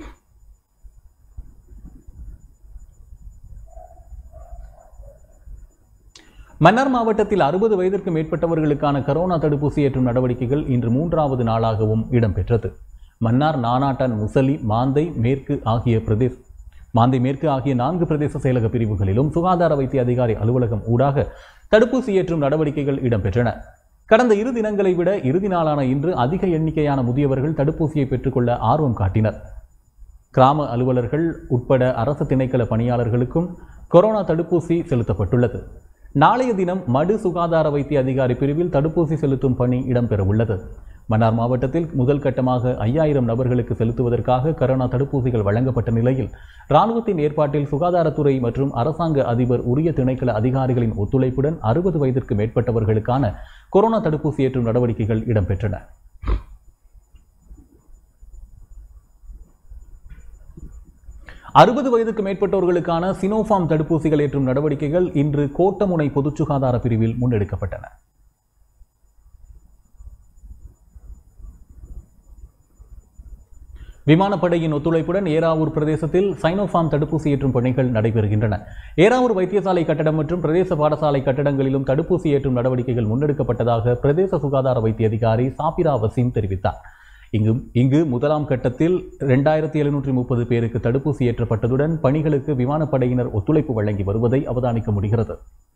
மன்னார் மாவட்டத்தில் அறுபது வயதிற்கு மேற்பட்டவர்களுக்கான கரோனா தடுப்பூசி ஏற்றும் நடவடிக்கைகள் இன்று மூன்றாவது நாளாகவும் இடம்பெற்றது மன்னார் நானாட்டான் முசலி மாந்தை மேற்கு ஆகிய பிரதேச மாந்தை மேற்கு ஆகிய நான்கு பிரதேச செயலக பிரிவுகளிலும் சுகாதார வைத்திய அதிகாரி அலுவலகம் ஊடாக தடுப்பூசி ஏற்றும் நடவடிக்கைகள் இடம்பெற்றன கடந்த இரு தினங்களை விட இறுதி நாளான இன்று அதிக எண்ணிக்கையான முதியவர்கள் தடுப்பூசியை பெற்றுக்கொள்ள ஆர்வம் காட்டினர் கிராம அலுவலர்கள் உட்பட அரசு திணைக்கள பணியாளர்களுக்கும் கொரோனா தடுப்பூசி செலுத்தப்பட்டுள்ளது நாளைய தினம் மடு சுகாதார வைத்திய அதிகாரி பிரிவில் தடுப்பூசி செலுத்தும் பணி இடம்பெறவுள்ளது மன்னார் மாவட்டத்தில் முதல் கட்டமாக ஐயாயிரம் நபர்களுக்கு செலுத்துவதற்காக கரோனா தடுப்பூசிகள் வழங்கப்பட்ட நிலையில் இராணுவத்தின் ஏற்பாட்டில் சுகாதாரத்துறை மற்றும் அரசாங்க அதிபர் உரிய திணைக்கள அதிகாரிகளின் ஒத்துழைப்புடன் அறுபது வயதிற்கு மேற்பட்டவர்களுக்கான கொரோனா தடுப்பூசி ஏற்றும் நடவடிக்கைகள் இடம்பெற்றன அறுபது வயதுக்கு மேற்பட்டவர்களுக்கான சினோஃபார்ம் தடுப்பூசிகள் ஏற்றும் நடவடிக்கைகள் இன்று கோட்டமுனை பொதுச் சுகாதார பிரிவில் முன்னெடுக்கப்பட்டன விமானப்படையின் ஒத்துழைப்புடன் ஏராவூர் பிரதேசத்தில் சைனோஃபார்ம் தடுப்பூசி ஏற்றும் பணிகள் நடைபெறுகின்றன ஏராவூர் வைத்தியசாலை கட்டடம் மற்றும் பிரதேச பாடசாலை கட்டடங்களிலும் தடுப்பூசி ஏற்றும் நடவடிக்கைகள் முன்னெடுக்கப்பட்டதாக பிரதேச சுகாதார வைத்திய அதிகாரி சாபிரா வசீம் தெரிவித்தார் இங்கு இங்கு முதலாம் கட்டத்தில் ரெண்டாயிரத்தி எழுநூற்றி முப்பது பேருக்கு தடுப்பூசி ஏற்றப்பட்டதுடன் பணிகளுக்கு விமானப்படையினர் ஒத்துழைப்பு வழங்கி வருவதை அவதானிக்க முடிகிறது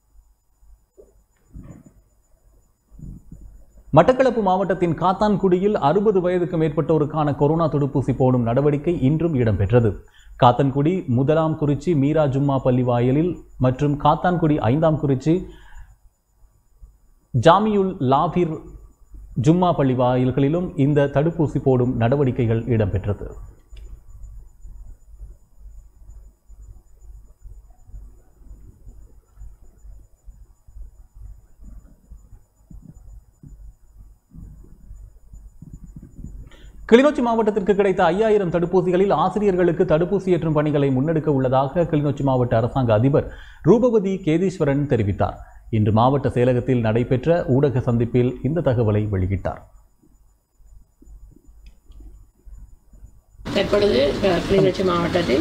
மட்டக்களப்பு மாவட்டத்தின் காத்தான்குடியில் அறுபது வயதுக்கு மேற்பட்டோருக்கான கொரோனா தடுப்பூசி போடும் நடவடிக்கை இன்றும் இடம்பெற்றது காத்தான்குடி முதலாம் குறிச்சி மீரா ஜும்மா பள்ளி வாயிலில் மற்றும் காத்தான்குடி ஐந்தாம் குறிச்சி ஜாமியுல் லாபிர் ஜும்மா பள்ளி வாயில்களிலும் இந்த தடுப்பூசி போடும் நடவடிக்கைகள் இடம்பெற்றது கிளிநொச்சி மாவட்டத்திற்கு கிடைத்த ஐயாயிரம் தடுப்பூசிகளில் ஆசிரியர்களுக்கு தடுப்பூசி ஏற்றும் பணிகளை முன்னெடுக்க உள்ளதாக கிளிநொச்சி மாவட்ட அரசாங்க அதிபர் ரூபவதி கேதீஸ்வரன் தெரிவித்தார் இன்று மாவட்ட செயலகத்தில் நடைபெற்ற ஊடக சந்திப்பில் இந்த தகவலை வெளியிட்டார்
தற்பொழுது அஹ், கிளிநொச்சி மாவட்டத்தில்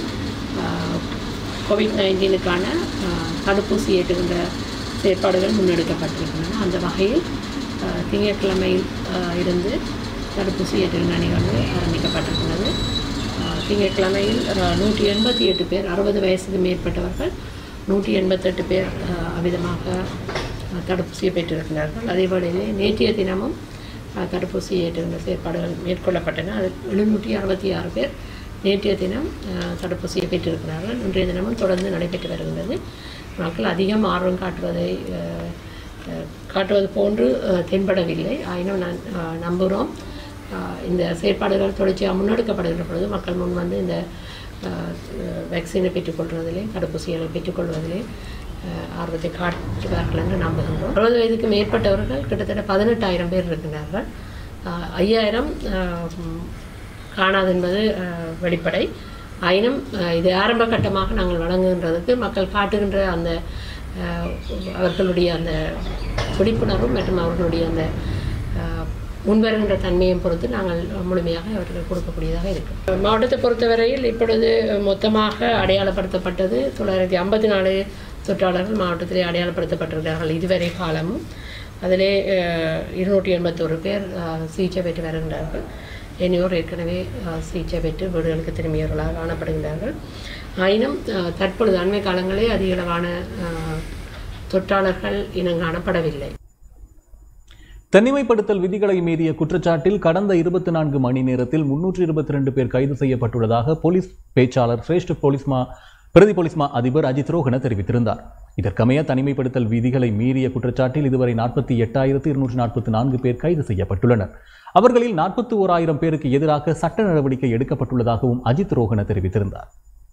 கோவிட் நைன்டீனுக்கான தடுப்பூசி ஏற்றுகின்ற செயற்பாடுகள் முன்னெடுக்கப்பட்டிருக்கின்றன அந்த வகையில் அஹ், திங்கட்கிழமையில் அஹ், இருந்து தடுப்பூசி ஏற்றுகின்ற நிகழ்வு ஆரம்பிக்கப்பட்டிருக்கிறது அஹ், திங்கட்கிழமையில் அஹ், நூற்றி எண்பத்தி எட்டு பேர் அறுபது வயசுக்கு மேற்பட்டவர்கள் நூற்றி எண்பத்தெட்டு பேர் அஹ், அவ்விதமாக அஹ், தடுப்பூசியை பெற்றிருக்கிறார்கள் அதே வேளையிலே நேற்றைய தினமும் அஹ், தடுப்பூசி ஏற்றுகின்ற செயற்பாடுகள் மேற்கொள்ளப்பட்டன அதில் எழுநூற்றி அறுபத்தி ஆறு பேர் நேற்றைய தினம் அஹ், தடுப்பூசியை பெற்றிருக்கிறார்கள் இன்றைய தினமும் தொடர்ந்து நடைபெற்று வருகின்றது மக்கள் அதிகம் ஆர்வம் காட்டுவதை அஹ், அஹ், காட்டுவது போன்று அஹ், தென்படவில்லை ஆயினும் நான் அஹ், நம்புகிறோம் அஹ், இந்த செயற்பாடுகள் தொடர்ச்சியாக முன்னெடுக்கப்படுகின்ற பொழுது மக்கள் முன் வந்து இந்த வேக்சினை பெற்றுக்கொள்வதிலே தடுப்பூசிகளை பெற்றுக்கொள்வதிலே அஹ், ஆர்வத்தை காட்டுவார்கள் என்று நம்புகின்றோம் அறுபது வயதுக்கு மேற்பட்டவர்கள் கிட்டத்தட்ட பதினெட்டாயிரம் பேர் இருக்கின்றார்கள் அஹ், ஐயாயிரம் அஹ், ம், காணாது என்பது அஹ், வெளிப்படை ஆயினும் அஹ், இது ஆரம்ப கட்டமாக நாங்கள் வழங்குகின்றதுக்கு மக்கள் காட்டுகின்ற அந்த அஹ், அவர்களுடைய அந்த விழிப்புணர்வு மற்றும் அவர்களுடைய அந்த அஹ், முன்வருகின்ற தன்மையை பொறுத்து நாங்கள் முழுமையாக அவர்களுக்கு கொடுக்கக்கூடியதாக இருக்கும் மாவட்டத்தை பொறுத்தவரையில் இப்பொழுது மொத்தமாக அடையாளப்படுத்தப்பட்டது தொள்ளாயிரத்தி ஐம்பத்தி நாலு தொற்றாளர்கள் மாவட்டத்திலே அடையாளப்படுத்தப்பட்டிருக்கிறார்கள் இதுவரை காலமும் அதிலே அஹ், இருநூற்றி எண்பத்தோரு பேர் அஹ், சிகிச்சை பெற்று வருகின்றார்கள் இனியோர் ஏற்கனவே அஹ், சிகிச்சை பெற்று வீடுகளுக்கு திரும்பியவர்களாக காணப்படுகின்றார்கள் ஆயினும் அஹ், தற்பொழுது அண்மை காலங்களே அதிகளவான அஹ், தொற்றாளர்கள் இனம் காணப்படவில்லை
தனிமைப்படுத்தல் விதிகளை மீறிய குற்றச்சாட்டில் கடந்த இருபத்தி நான்கு மணி நேரத்தில் முன்னூற்றி இருபத்தி ரெண்டு பேர் கைது செய்யப்பட்டுள்ளதாக போலீஸ் பேச்சாளர் சிரேஷ்ட போலீஸ்மா பிரதி போலீஸ்மா அதிபர் அஜித் ரோஹன தெரிவித்திருந்தார் இதற்கமைய தனிமைப்படுத்தல் விதிகளை மீறிய குற்றச்சாட்டில் இதுவரை நாற்பத்தி எட்டாயிரத்து இருநூற்றி நாற்பத்தி நான்கு பேர் கைது செய்யப்பட்டுள்ளனர் அவர்களில் நாற்பத்தி ஓராயிரம் பேருக்கு எதிராக சட்ட நடவடிக்கை எடுக்கப்பட்டுள்ளதாகவும் அஜித் ரோஹன தெரிவித்திருந்தார்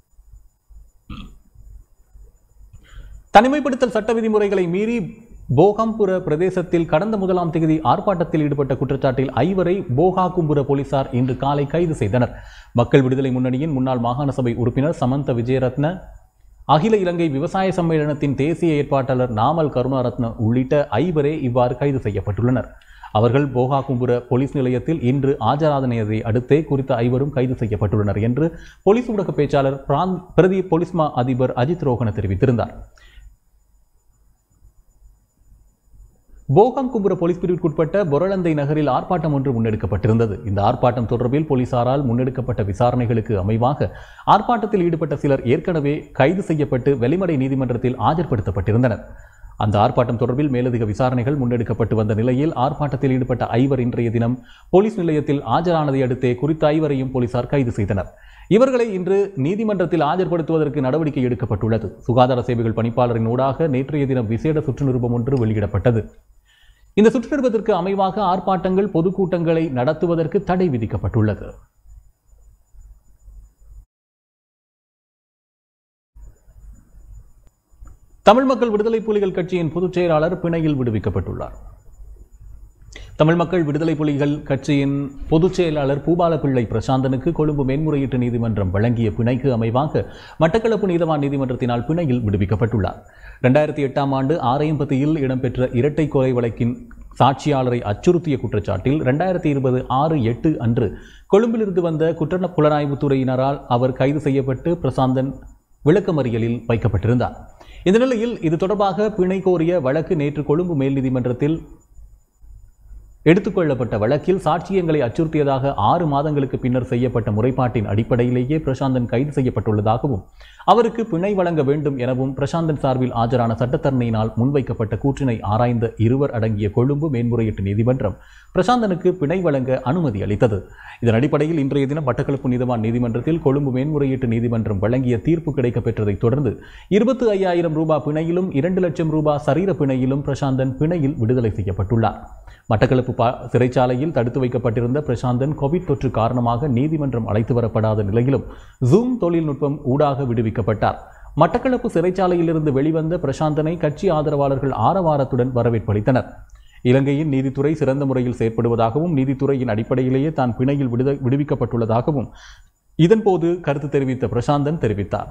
தனிமைப்படுத்தல் சட்ட விதிமுறைகளை மீறி போகாம்புர பிரதேசத்தில் கடந்த முதலாம் தேதி ஆர்ப்பாட்டத்தில் ஈடுபட்ட குற்றச்சாட்டில் ஐவரை போகாகும்புர போலீசார் இன்று காலை கைது செய்தனர் மக்கள் விடுதலை முன்னணியின் முன்னாள் மாகாண சபை உறுப்பினர் சமந்த விஜயரத்ன அகில இலங்கை விவசாய சம்மேளனத்தின் தேசிய ஏற்பாட்டாளர் நாமல் கருணாரத்ன உள்ளிட்ட ஐவரே இவ்வாறு கைது செய்யப்பட்டுள்ளனர் அவர்கள் போகாகும்புர போலீஸ் நிலையத்தில் இன்று ஆஜராதனையதை அடுத்தே குறித்த ஐவரும் கைது செய்யப்பட்டுள்ளனர் என்று போலீஸ் ஊடக பேச்சாளர் பிராந்த் பிரதி போலீஸ்மா அதிபர் அஜித் ரோஹன தெரிவித்திருந்தார் போகாங்கும்புர போலீஸ் பிரிவிற்குட்பட்ட பொரளந்தை நகரில் ஆர்ப்பாட்டம் ஒன்று முன்னெடுக்கப்பட்டிருந்தது இந்த ஆர்ப்பாட்டம் தொடர்பில் போலீசாரால் முன்னெடுக்கப்பட்ட விசாரணைகளுக்கு அமைவாக ஆர்ப்பாட்டத்தில் ஈடுபட்ட சிலர் ஏற்கனவே கைது செய்யப்பட்டு வெலிமடை நீதிமன்றத்தில் ஆஜர்படுத்தப்பட்டிருந்தனர் அந்த ஆர்ப்பாட்டம் தொடர்பில் மேலதிக விசாரணைகள் முன்னெடுக்கப்பட்டு வந்த நிலையில் ஆர்ப்பாட்டத்தில் ஈடுபட்ட ஐவர் இன்றைய தினம் போலீஸ் நிலையத்தில் ஆஜரானதை அடுத்தே குறித்த ஐவரையும் போலீசார் கைது செய்தனர் இவர்களை இன்று நீதிமன்றத்தில் ஆஜர்படுத்துவதற்கு நடவடிக்கை எடுக்கப்பட்டுள்ளது சுகாதார சேவைகள் பணிப்பாளரின் ஊடாக நேற்றைய தினம் விசேட சுற்று நிருபம் ஒன்று வெளியிடப்பட்டது இந்த சுற்று நிருபத்திற்கு அமைவாக ஆர்ப்பாட்டங்கள் பொதுக்கூட்டங்களை நடத்துவதற்கு தடை விதிக்கப்பட்டுள்ளது தமிழ் மக்கள் விடுதலை புலிகள் கட்சியின் பொதுச் செயலாளர் பிணையில் விடுவிக்கப்பட்டுள்ளார் தமிழ் மக்கள் விடுதலை புலிகள் கட்சியின் பொதுச் செயலாளர் பூபால பிள்ளை பிரசாந்தனுக்கு கொழும்பு மேன்முறையீட்டு நீதிமன்றம் வழங்கிய பிணைக்கு அமைவாக மட்டக்களப்பு நீதவான் நீதிமன்றத்தினால் பிணையில் விடுவிக்கப்பட்டுள்ளார் இரண்டாயிரத்தி எட்டாம் ஆண்டு ஆரையம்பதியில் இடம்பெற்ற இரட்டை கொலை வழக்கின் சாட்சியாளரை அச்சுறுத்திய குற்றச்சாட்டில் இரண்டாயிரத்தி இருபது ஆறு எட்டு அன்று கொழும்பிலிருந்து வந்த குற்ற புலனாய்வுத்துறையினரால் அவர் கைது செய்யப்பட்டு பிரசாந்தன் விளக்கமறியலில் வைக்கப்பட்டிருந்தார் இந்த நிலையில் இது தொடர்பாக பிணை கோரிய வழக்கு நேற்று கொழும்பு மேல் நீதிமன்றத்தில் எடுத்துக்கொள்ளப்பட்ட வழக்கில் சாட்சியங்களை அச்சுறுத்தியதாக ஆறு மாதங்களுக்கு பின்னர் செய்யப்பட்ட முறைப்பாட்டின் அடிப்படையிலேயே பிரசாந்தன் கைது செய்யப்பட்டுள்ளதாகவும் அவருக்கு பிணை வழங்க வேண்டும் எனவும் பிரசாந்தன் சார்பில் ஆஜரான சட்டத்தரணியினால் முன்வைக்கப்பட்ட கூற்றினை ஆராய்ந்த இருவர் அடங்கிய கொழும்பு மேன்முறையீட்டு நீதிமன்றம் பிரசாந்தனுக்கு பிணை வழங்க அனுமதி அளித்தது இதன் அடிப்படையில் இன்றைய தினம் மட்டக்களப்பு நீதிவான் நீதிமன்றத்தில் கொழும்பு மேன்முறையீட்டு நீதிமன்றம் வழங்கிய தீர்ப்பு கிடைக்கப் பெற்றதைத் தொடர்ந்து இருபத்தி ஐயாயிரம் ரூபாய் பிணையிலும் இரண்டு லட்சம் ரூபாய் சரீர பிணையிலும் பிரசாந்தன் பிணையில் விடுதலை செய்யப்பட்டுள்ளார் மட்டக்களப்பு பா சிறைச்சாலையில் தடுத்து வைக்கப்பட்டிருந்த பிரசாந்தன் கோவிட் தொற்று காரணமாக நீதிமன்றம் அழைத்து வரப்படாத நிலையிலும் ஜூம் தொழில்நுட்பம் ஊடாக விடுவிக்கப்பட்டார் மட்டக்களப்பு சிறைச்சாலையிலிருந்து வெளிவந்த பிரசாந்தனை கட்சி ஆதரவாளர்கள் ஆரவாரத்துடன் வரவேற்பளித்தனர் இலங்கையின் நீதித்துறை சிறந்த முறையில் செயற்படுவதாகவும் நீதித்துறையின் அடிப்படையிலேயே தான் பிணையில் விடுத விடுவிக்கப்பட்டுள்ளதாகவும் இதன்போது கருத்து தெரிவித்த பிரசாந்தன் தெரிவித்தார்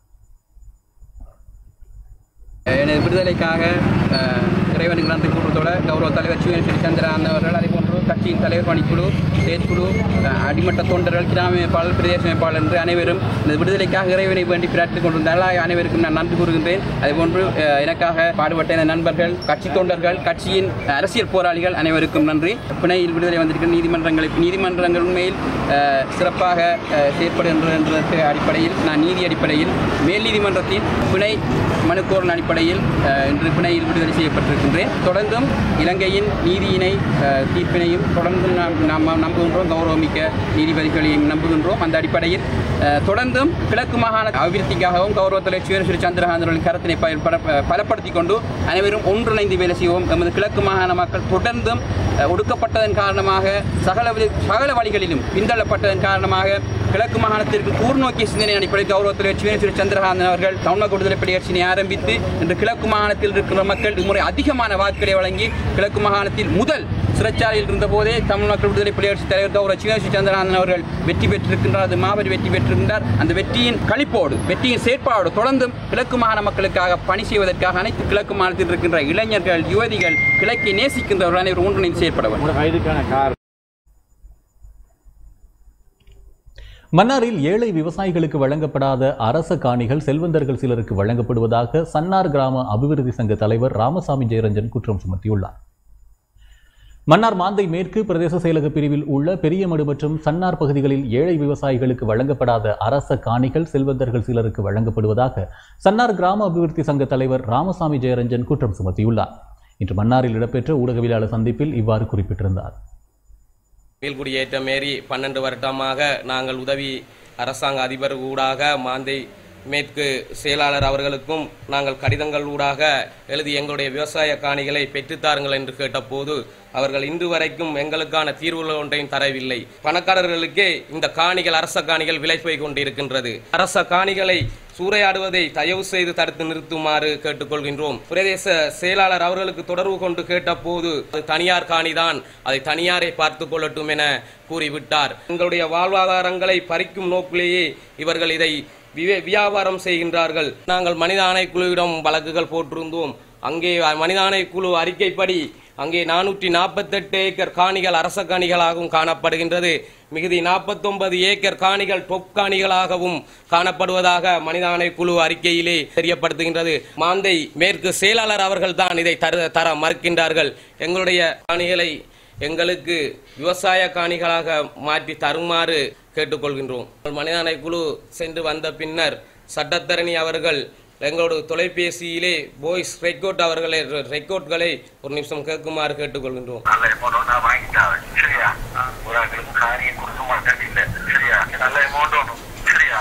எனது விடுதலைக்காக அஹ், இறைவனுக்கு நன்றி கூறுவதோட கௌரவ தலைவர் சிவனேஸ்வரி சந்திரன் அவர்கள் அதே போன்று கட்சியின் தலைவர் பணிக்குழு செயற்குழு அஹ், அடிமட்ட தொண்டர்கள் கிராம அமைப்பாளர் பிரதேச அமைப்பாளர் என்று அனைவரும் இந்த விடுதலைக்காக இறைவனை வேண்டி பிரார்த்திக் கொண்டிருந்தால் அனைவருக்கும் நான் நன்றி கூறுகின்றேன் அதேபோன்று அஹ், எனக்காக பாடுபட்ட எனது நண்பர்கள் கட்சி தொண்டர்கள் கட்சியின் அரசியல் போராளிகள் அனைவருக்கும் நன்றி பிணையில் விடுதலை வந்திருக்கிற நீதிமன்றங்களை நீதிமன்றங்கள் உண்மையில் அஹ், சிறப்பாக அஹ், செயற்படுகின்ற அடிப்படையில் நான் நீதி அடிப்படையில் மேல் நீதிமன்றத்தின் பிணை மனுக்கோரல் அடிப்படையில் அஹ், இன்று பிணையில் விடுதலை செய்யப்பட்டிருக்கின்றேன் தொடர்ந்தும் இலங்கையின் நீதியினை அஹ், தீர்ப்பினையும் தொடர்ந்து நாம் நாம் நம்புகின்றோம் கௌரவமிக்க நீதிபதிகளையும் நம்புகின்றோம் அந்த அடிப்படையில் அஹ், தொடர்ந்தும் கிழக்கு மாகாண அபிவிருத்திக்காகவும் கௌரவ தலைவர் சிவனேஸ்வரி சந்திரகாந்தனின் கருத்தினை பயன்பட பலப்படுத்திக் கொண்டு அனைவரும் ஒன்றிணைந்து வேலை செய்வோம் எமது கிழக்கு மாகாண மக்கள் தொடர்ந்தும் அஹ், ஒடுக்கப்பட்டதன் காரணமாக சகல வி- சகல வழிகளிலும் பிന്തள்ளப்பட்டதன் காரணமாக கிழக்கு மாகாணத்திற்கு கூர்நோக்கிய சிந்தனை அடிப்படையில் கௌரவ தலைவர் சிவனேஸ்வரி சந்திரகாந்தன் அவர்கள் தமிழக விடுதலை படையாட்சியினை ஆரம்பித்து இன்று கிழக்கு மாகாணத்தில் இருக்கிற மக்கள் இம்முறை அதிகமான வாக்குகளை வழங்கி கிழக்கு மாகாணத்தில் முதல் சிறைச்சாலையில் இருந்தபோதே தமிழ் மக்கள் விடுதலை புலிகட்சி தலைவர் கௌரவ சிவனேஸ்வரி சந்திரகாந்தன் அவர்கள் வெற்றி பெற்றிருக்கின்றார் அது மாபெரும் வெற்றி பெற்றிருக்கின்றார் அந்த வெற்றியின் களிப்போடு வெற்றியின் செயற்பாடு தொடர்ந்தும் கிழக்கு மாகாண மக்களுக்காக பணி செய்வதற்காக அனைத்து கிழக்கு மாகாணத்தில் இருக்கின்ற இளைஞர்கள் யுவதிகள் கிழக்கை நேசிக்கின்றவர்கள் அனைவரும் ஒன்றிணைந்து செயற்பட வேண்டும்
மன்னாரில் ஏழை விவசாயிகளுக்கு வழங்கப்படாத அரச காணிகள் செல்வந்தர்கள் சிலருக்கு வழங்கப்படுவதாக சன்னார் கிராம அபிவிருத்தி சங்க தலைவர் ராமசாமி ஜெயரஞ்சன் குற்றம் சுமத்தியுள்ளார் மன்னார் மாந்தை மேற்கு பிரதேச செயலக பிரிவில் உள்ள பெரியமடு மற்றும் சன்னார் பகுதிகளில் ஏழை விவசாயிகளுக்கு வழங்கப்படாத அரச காணிகள் செல்வந்தர்கள் சிலருக்கு வழங்கப்படுவதாக சன்னார் கிராம அபிவிருத்தி சங்க தலைவர் ராமசாமி ஜெயரஞ்சன் குற்றம் சுமத்தியுள்ளார் இன்று மன்னாரில் இடம்பெற்ற ஊடகவியலாளர் சந்திப்பில் இவ்வாறு குறிப்பிட்டிருந்தார்
மீள்குடியேற்றம் ஏறி பன்னெண்டு வருடமாக நாங்கள் உதவி அரசாங்க அதிபர் ஊடாக மாந்தை மேற்கு செயலாளர் அவர்களுக்கும் நாங்கள் கடிதங்கள் ஊடாக எழுதி எங்களுடைய விவசாய காணிகளை பெற்றுத்தாருங்கள் என்று கேட்டபோது அவர்கள் இன்று வரைக்கும் எங்களுக்கான தீர்வுகள் ஒன்றையும் தரவில்லை பணக்காரர்களுக்கே இந்த காணிகள் அரச காணிகள் விலை போய் கொண்டிருக்கின்றது அரச காணிகளை சூறையாடுவதை தயவு செய்து தடுத்து நிறுத்துமாறு கேட்டுக்கொள்கின்றோம் பிரதேச செயலாளர் அவர்களுக்கு தொடர்பு கொண்டு கேட்டபோது அது தனியார் காணிதான் அதை தனியாரை பார்த்து கொள்ளட்டும் என கூறிவிட்டார் எங்களுடைய வாழ்வாதாரங்களை பறிக்கும் நோக்கிலேயே இவர்கள் இதை விவே- வியாபாரம் செய்கின்றார்கள் நாங்கள் மனித ஆணைக்குழுவிடம் வழக்குகள் போட்டிருந்தோம் அங்கே மனித ஆணைக்குழு அறிக்கைப்படி அங்கே நானூற்றி நாற்பத்தெட்டு ஏக்கர் காணிகள் அரச காணிகளாகவும் காணப்படுகின்றது மிகுதி நாற்பத்தொன்பது ஏக்கர் காணிகள் டொப் காணிகளாகவும் காணப்படுவதாக மனித ஆணைக்குழு அறிக்கையிலே தெரியப்படுத்துகின்றது மாந்தை மேற்கு செயலாளர் அவர்கள் தான் இதை தர தர மறுக்கின்றார்கள் எங்களுடைய காணிகளை எங்களுக்கு விவசாய காணிகளாக மாற்றி தருமாறு கேட்டுக்கொள்கின்றோம் மனிதனை குழு சென்று வந்த பின்னர் சட்டத்தரணி அவர்கள் எங்களோட தொலைபேசியிலே வாய்ஸ் ரெக்கார்ட் அவர்களை ரெக்கார்ட்களை ஒரு நிமிஷம் கேட்குமாறு கேட்டுக்கொள்கின்றோம்
நல்ல அமௌண்ட் நான் வாங்கிட்டேன் சரியா ஒரு ஆளுக்கு காரியம் கொடுக்க மாட்டேன் இல்ல சரியா நல்ல அமௌண்ட் ஒன்றும் சரியா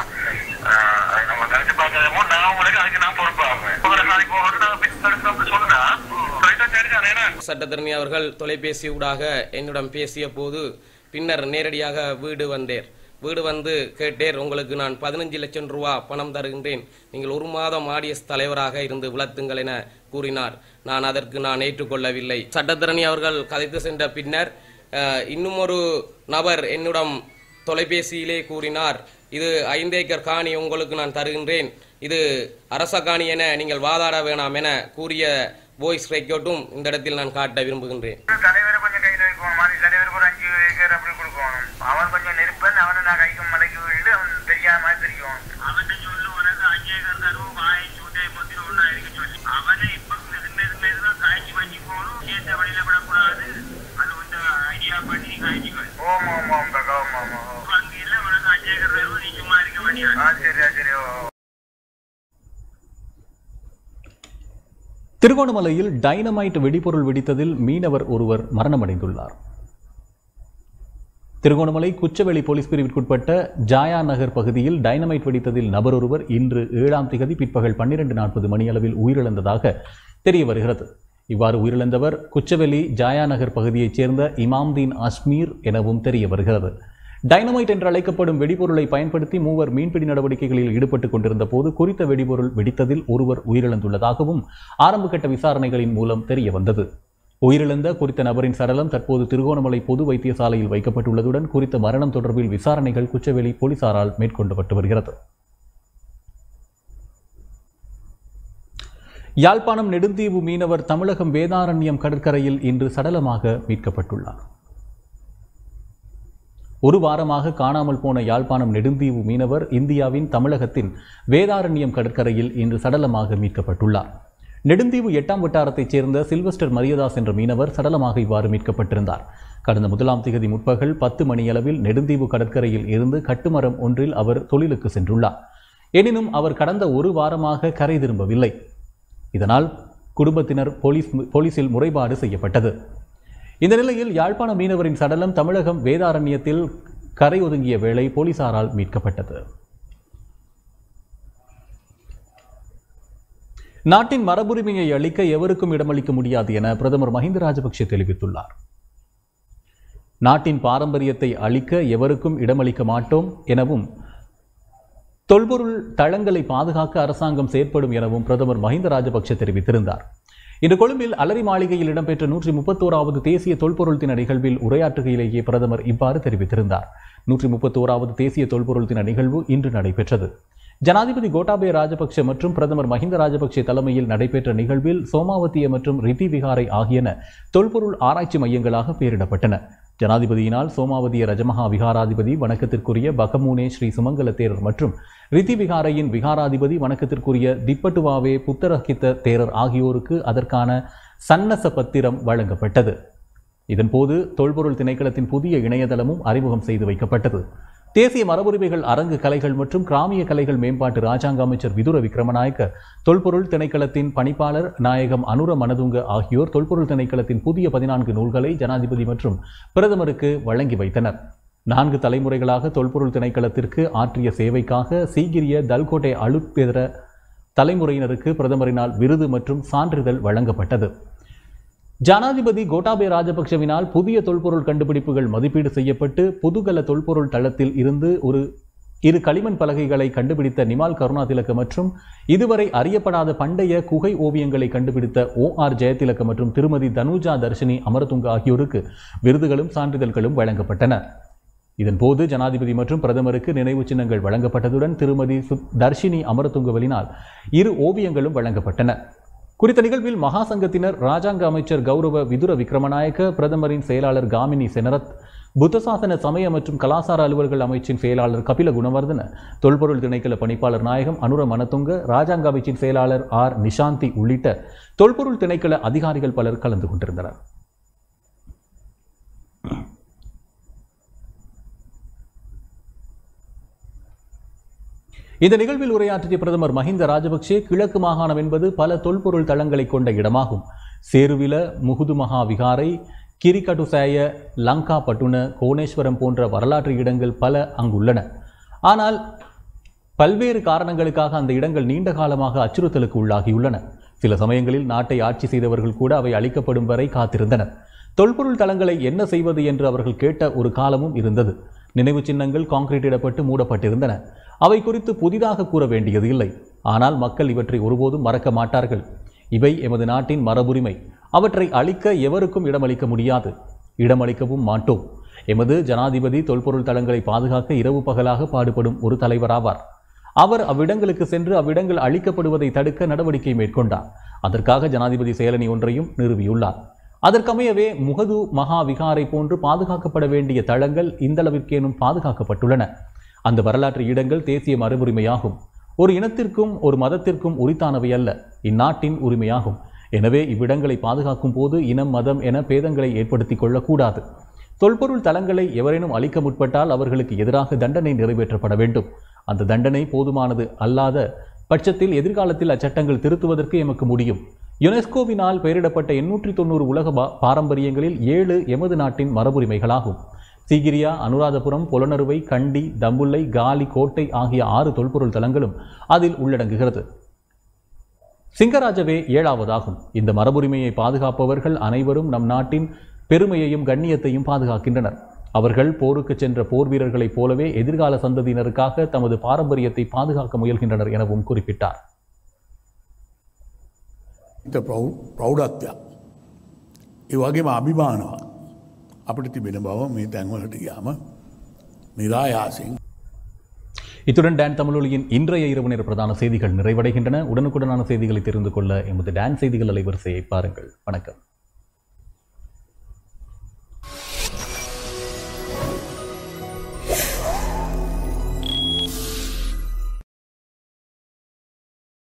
ஆஹ் அதை நம்ம நினைச்சு பார்க்காத அமௌண்ட் நான் உங்களுக்கு அதுக்கு நான் பொறுப்பாகுவேன் ஒரு நாளைக்கு போகணும் சொன்னா சொல்லிட்டு சரிதான் ஏன்னா
சட்டத்தரணி அவர்கள் தொலைபேசி ஊடாக என்னிடம் பேசிய போது பின்னர் நேரடியாக வீடு வந்தேர் வீடு வந்து கேட்டேர் உங்களுக்கு நான் பதினஞ்சு லட்சம் ரூபா பணம் தருகின்றேன் நீங்கள் ஒரு மாதம் ஆடியஸ் தலைவராக இருந்து விளத்துங்கள் என கூறினார் நான் அதற்கு நான் ஏற்றுக்கொள்ளவில்லை சட்டத்தரணி அவர்கள் கதைத்து சென்ற பின்னர் அஹ், இன்னும் ஒரு நபர் என்னிடம் தொலைபேசியிலே கூறினார் இது ஐந்து ஏக்கர் காணி உங்களுக்கு நான் தருகின்றேன் இது அரச காணி என நீங்கள் வாதாட வேணாம் என கூறிய வாய்ஸ் ரெக்கார்டும் இந்த இடத்தில் நான் காட்ட விரும்புகின்றேன்
தலைவரை கொஞ்சம் கையில் வைக்கும் மாதிரி தலைவருக்கு ஒரு அஞ்சு ஏக்கர் அப்படி கொடுக்கணும் அவன் கொஞ்சம் நெருப்பன் அவனை நான் கைக்கு மலைக்கு விட்டு அவன் தெரியாத மாதிரி தெரியும் அவன்கிட்ட சொல்லு உனக்கு அஞ்சு ஏக்கர் தருவோம் வாங்கி சூட்டை பத்தி ஒன்றா இருக்க சொல்லி அவனை இப்ப மெதுமே மெதுமே காய்ச்சி வச்சு போகணும் சேர்த்த வழியில விடக்கூடாது அது வந்து ஐடியா பண்ணி காய்ச்சிக்கோ ஓம் ஓம் ஓம் கக்கா ஓம் ஓம் ஓம் அங்கே இல்லை உனக்கு அஞ்சு ஏக்கர் தருவோம் நீ சும்மா இருக்க வேண்டிய ஆ சரியா சரி ஓ
திருகோணமலையில் டைனமைட் வெடிபொருள் வெடித்ததில் மீனவர் ஒருவர் மரணமடைந்துள்ளார் திருகோணமலை குச்சவெளி போலீஸ் பிரிவிற்குட்பட்ட ஜாயா நகர் பகுதியில் டைனமைட் வெடித்ததில் நபர் ஒருவர் இன்று ஏழாம் திகதி பிற்பகல் பன்னிரண்டு நாற்பது மணியளவில் உயிரிழந்ததாக தெரிய வருகிறது இவ்வாறு உயிரிழந்தவர் குச்சவெளி ஜாயா நகர் பகுதியைச் சேர்ந்த இமாம்தீன் அஸ்மீர் எனவும் தெரிய வருகிறது டைனமைட் என்று அழைக்கப்படும் வெடிபொருளை பயன்படுத்தி மூவர் மீன்பிடி நடவடிக்கைகளில் ஈடுபட்டுக் கொண்டிருந்த போது குறித்த வெடிபொருள் வெடித்ததில் ஒருவர் உயிரிழந்துள்ளதாகவும் ஆரம்பகட்ட விசாரணைகளின் மூலம் தெரிய வந்தது உயிரிழந்த குறித்த நபரின் சடலம் தற்போது திருகோணமலை பொது வைத்தியசாலையில் வைக்கப்பட்டுள்ளதுடன் குறித்த மரணம் தொடர்பில் விசாரணைகள் குச்சவெளி போலீசாரால் மேற்கொள்ளப்பட்டு வருகிறது யாழ்ப்பாணம் நெடுந்தீவு மீனவர் தமிழகம் வேதாரண்யம் கடற்கரையில் இன்று சடலமாக மீட்கப்பட்டுள்ளார் ஒரு வாரமாக காணாமல் போன யாழ்ப்பாணம் நெடுந்தீவு மீனவர் இந்தியாவின் தமிழகத்தின் வேதாரண்யம் கடற்கரையில் இன்று சடலமாக மீட்கப்பட்டுள்ளார் நெடுந்தீவு எட்டாம் வட்டாரத்தைச் சேர்ந்த சில்வஸ்டர் மரியதாஸ் என்ற மீனவர் சடலமாக இவ்வாறு மீட்கப்பட்டிருந்தார் கடந்த முதலாம் திகதி முற்பகல் பத்து மணியளவில் நெடுந்தீவு கடற்கரையில் இருந்து கட்டுமரம் ஒன்றில் அவர் தொழிலுக்கு சென்றுள்ளார் எனினும் அவர் கடந்த ஒரு வாரமாக கரை திரும்பவில்லை இதனால் குடும்பத்தினர் போலீஸ் போலீசில் முறைப்பாடு செய்யப்பட்டது இந்த நிலையில் யாழ்ப்பாண மீனவரின் சடலம் தமிழகம் வேதாரண்யத்தில் கரை ஒதுங்கிய வேளை போலீசாரால் மீட்கப்பட்டது நாட்டின் மரபுரிமையை அளிக்க எவருக்கும் இடமளிக்க முடியாது என பிரதமர் மஹிந்த ராஜபக்ஷ தெரிவித்துள்ளார் நாட்டின் பாரம்பரியத்தை அளிக்க எவருக்கும் இடமளிக்க மாட்டோம் எனவும் தொல்பொருள் தளங்களை பாதுகாக்க அரசாங்கம் செயற்படும் எனவும் பிரதமர் மஹிந்த ராஜபக்ஷ தெரிவித்திருந்தார் இன்று கொழும்பில் அலரி மாளிகையில் இடம்பெற்ற நூற்றி முப்பத்தோராவது தேசிய தொல்பொருள் தின நிகழ்வில் உரையாற்றுகையிலேயே பிரதமர் இவ்வாறு தெரிவித்திருந்தார் நூற்றி முப்பத்தோராவது தேசிய தொல்பொருள் தின நிகழ்வு இன்று நடைபெற்றது ஜனாதிபதி கோட்டாபய ராஜபக்ஷ மற்றும் பிரதமர் மஹிந்த ராஜபக்ஷ தலைமையில் நடைபெற்ற நிகழ்வில் சோமாவத்திய மற்றும் ரித்தி விகாரை ஆகியன தொல்பொருள் ஆராய்ச்சி மையங்களாக பெயரிடப்பட்டன ஜனாதிபதியினால் சோமாவதிய ரஜமகா விகாராதிபதி வணக்கத்திற்குரிய பகமூனே ஸ்ரீ சுமங்கல தேரர் மற்றும் ரித்தி விகாரையின் விகாராதிபதி வணக்கத்திற்குரிய திப்பட்டுவாவே புத்தரகித்த தேரர் ஆகியோருக்கு அதற்கான சன்னச பத்திரம் வழங்கப்பட்டது இதன்போது தொல்பொருள் திணைக்களத்தின் புதிய இணையதளமும் அறிமுகம் செய்து வைக்கப்பட்டது தேசிய மரபுரிமைகள் அரங்கு கலைகள் மற்றும் கிராமிய கலைகள் மேம்பாட்டு ராஜாங்க அமைச்சர் விதுர விக்ரமநாயக்க தொல்பொருள் திணைக்களத்தின் பணிப்பாளர் நாயகம் அனுர மனதுங்க ஆகியோர் தொல்பொருள் திணைக்களத்தின் புதிய பதினான்கு நூல்களை ஜனாதிபதி மற்றும் பிரதமருக்கு வழங்கி வைத்தனர் நான்கு தலைமுறைகளாக தொல்பொருள் திணைக்களத்திற்கு ஆற்றிய சேவைக்காக சீகிரிய தல்கோட்டை அழுப்பெதர தலைமுறையினருக்கு பிரதமரினால் விருது மற்றும் சான்றிதழ் வழங்கப்பட்டது ஜனாதிபதி கோட்டாபய ராஜபக்ஷவினால் புதிய தொல்பொருள் கண்டுபிடிப்புகள் மதிப்பீடு செய்யப்பட்டு புதுகல தொல்பொருள் தளத்தில் இருந்து ஒரு இரு களிமண் பலகைகளை கண்டுபிடித்த நிமால் கருணாதிலக்க மற்றும் இதுவரை அறியப்படாத பண்டைய குகை ஓவியங்களை கண்டுபிடித்த ஓ ஆர் ஜெயதிலக்க மற்றும் திருமதி தனுஜா தர்ஷினி அமரதுங்க ஆகியோருக்கு விருதுகளும் சான்றிதழ்களும் வழங்கப்பட்டன இதன்போது ஜனாதிபதி மற்றும் பிரதமருக்கு நினைவு சின்னங்கள் வழங்கப்பட்டதுடன் திருமதி சு- தர்ஷினி அமரதுங்கவலினால் இரு ஓவியங்களும் வழங்கப்பட்டன குறித்த நிகழ்வில் மகாசங்கத்தினர் ராஜாங்க அமைச்சர் கௌரவ விதுர விக்ரமநாயக்க பிரதமரின் செயலாளர் காமினி செனரத் புத்தசாசன சமய மற்றும் கலாசார அலுவல்கள் அமைச்சின் செயலாளர் கபில குணவர்தன தொல்பொருள் திணைக்கள பணிப்பாளர் நாயகம் அனுர மனதுங்க ராஜாங்க அமைச்சின் செயலாளர் ஆர் நிஷாந்தி உள்ளிட்ட தொல்பொருள் திணைக்கள அதிகாரிகள் பலர் கலந்து கொண்டிருந்தனர் இந்த நிகழ்வில் உரையாற்றிய பிரதமர் மஹிந்த ராஜபக்சே கிழக்கு மாகாணம் என்பது பல தொல்பொருள் தளங்களை கொண்ட இடமாகும் சேருவில முகுது மகா விகாரை கிரிகட்டுசேய லங்கா பட்டுன கோணேஸ்வரம் போன்ற வரலாற்று இடங்கள் பல அங்குள்ளன ஆனால் பல்வேறு காரணங்களுக்காக அந்த இடங்கள் நீண்ட காலமாக அச்சுறுத்தலுக்கு உள்ளாகியுள்ளன சில சமயங்களில் நாட்டை ஆட்சி செய்தவர்கள் கூட அவை அழிக்கப்படும் வரை காத்திருந்தனர் தொல்பொருள் தளங்களை என்ன செய்வது என்று அவர்கள் கேட்ட ஒரு காலமும் இருந்தது நினைவு சின்னங்கள் கான்கிரீட்டிடப்பட்டு மூடப்பட்டிருந்தன அவை குறித்து புதிதாக கூற வேண்டியது இல்லை ஆனால் மக்கள் இவற்றை ஒருபோதும் மறக்க மாட்டார்கள் இவை எமது நாட்டின் மரபுரிமை அவற்றை அழிக்க எவருக்கும் இடமளிக்க முடியாது இடமளிக்கவும் மாட்டோம் எமது ஜனாதிபதி தொல்பொருள் தளங்களை பாதுகாக்க இரவு பகலாக பாடுபடும் ஒரு தலைவராவார் அவர் அவ்விடங்களுக்கு சென்று அவ்விடங்கள் அழிக்கப்படுவதை தடுக்க நடவடிக்கை மேற்கொண்டார் அதற்காக ஜனாதிபதி செயலணி ஒன்றையும் நிறுவியுள்ளார் அதற்கமையவே முகது மகா விகாரை போன்று பாதுகாக்கப்பட வேண்டிய தளங்கள் இந்தளவிற்கேனும் பாதுகாக்கப்பட்டுள்ளன அந்த வரலாற்று இடங்கள் தேசிய மரபுரிமையாகும் ஒரு இனத்திற்கும் ஒரு மதத்திற்கும் உரித்தானவை அல்ல இந்நாட்டின் உரிமையாகும் எனவே இவ்விடங்களை பாதுகாக்கும் போது இனம் மதம் என பேதங்களை ஏற்படுத்திக் கொள்ளக்கூடாது தொல்பொருள் தலங்களை எவரேனும் அழிக்க முற்பட்டால் அவர்களுக்கு எதிராக தண்டனை நிறைவேற்றப்பட வேண்டும் அந்த தண்டனை போதுமானது அல்லாத பட்சத்தில் எதிர்காலத்தில் அச்சட்டங்கள் திருத்துவதற்கு எமக்கு முடியும் யுனெஸ்கோவினால் பெயரிடப்பட்ட எண்ணூற்றி தொண்ணூறு உலக பா- பாரம்பரியங்களில் ஏழு எமது நாட்டின் மரபுரிமைகளாகும் சீகிரியா அனுராதபுரம் புலனறுவை கண்டி தம்புள்ளை காலி கோட்டை ஆகிய ஆறு தொல்பொருள் தலங்களும் அதில் உள்ளடங்குகிறது சிங்கராஜவே ஏழாவதாகும் இந்த மரபுரிமையை பாதுகாப்பவர்கள் அனைவரும் நம் நாட்டின் பெருமையையும் கண்ணியத்தையும் பாதுகாக்கின்றனர் அவர்கள் போருக்கு சென்ற போர் வீரர்களைப் போலவே எதிர்கால சந்ததியினருக்காக தமது பாரம்பரியத்தை பாதுகாக்க முயல்கின்றனர் எனவும் குறிப்பிட்டார்
ප්‍රෞ- ප්‍රෞඩත්වයක්. ඒ වගේම අභිමානවත් අපිට තිබෙන බව මේ තැන්වලට ගියාම නිරායාසින්
இத்துடன் டான் தமிழொலியின் இன்றைய இரவு நேர பிரதான செய்திகள் நிறைவடைகின்றன உடனுக்குடனான செய்திகளை தெரிந்து கொள்ள எமது டான் செய்திகள் அலைவரிசையை பாருங்கள் வணக்கம்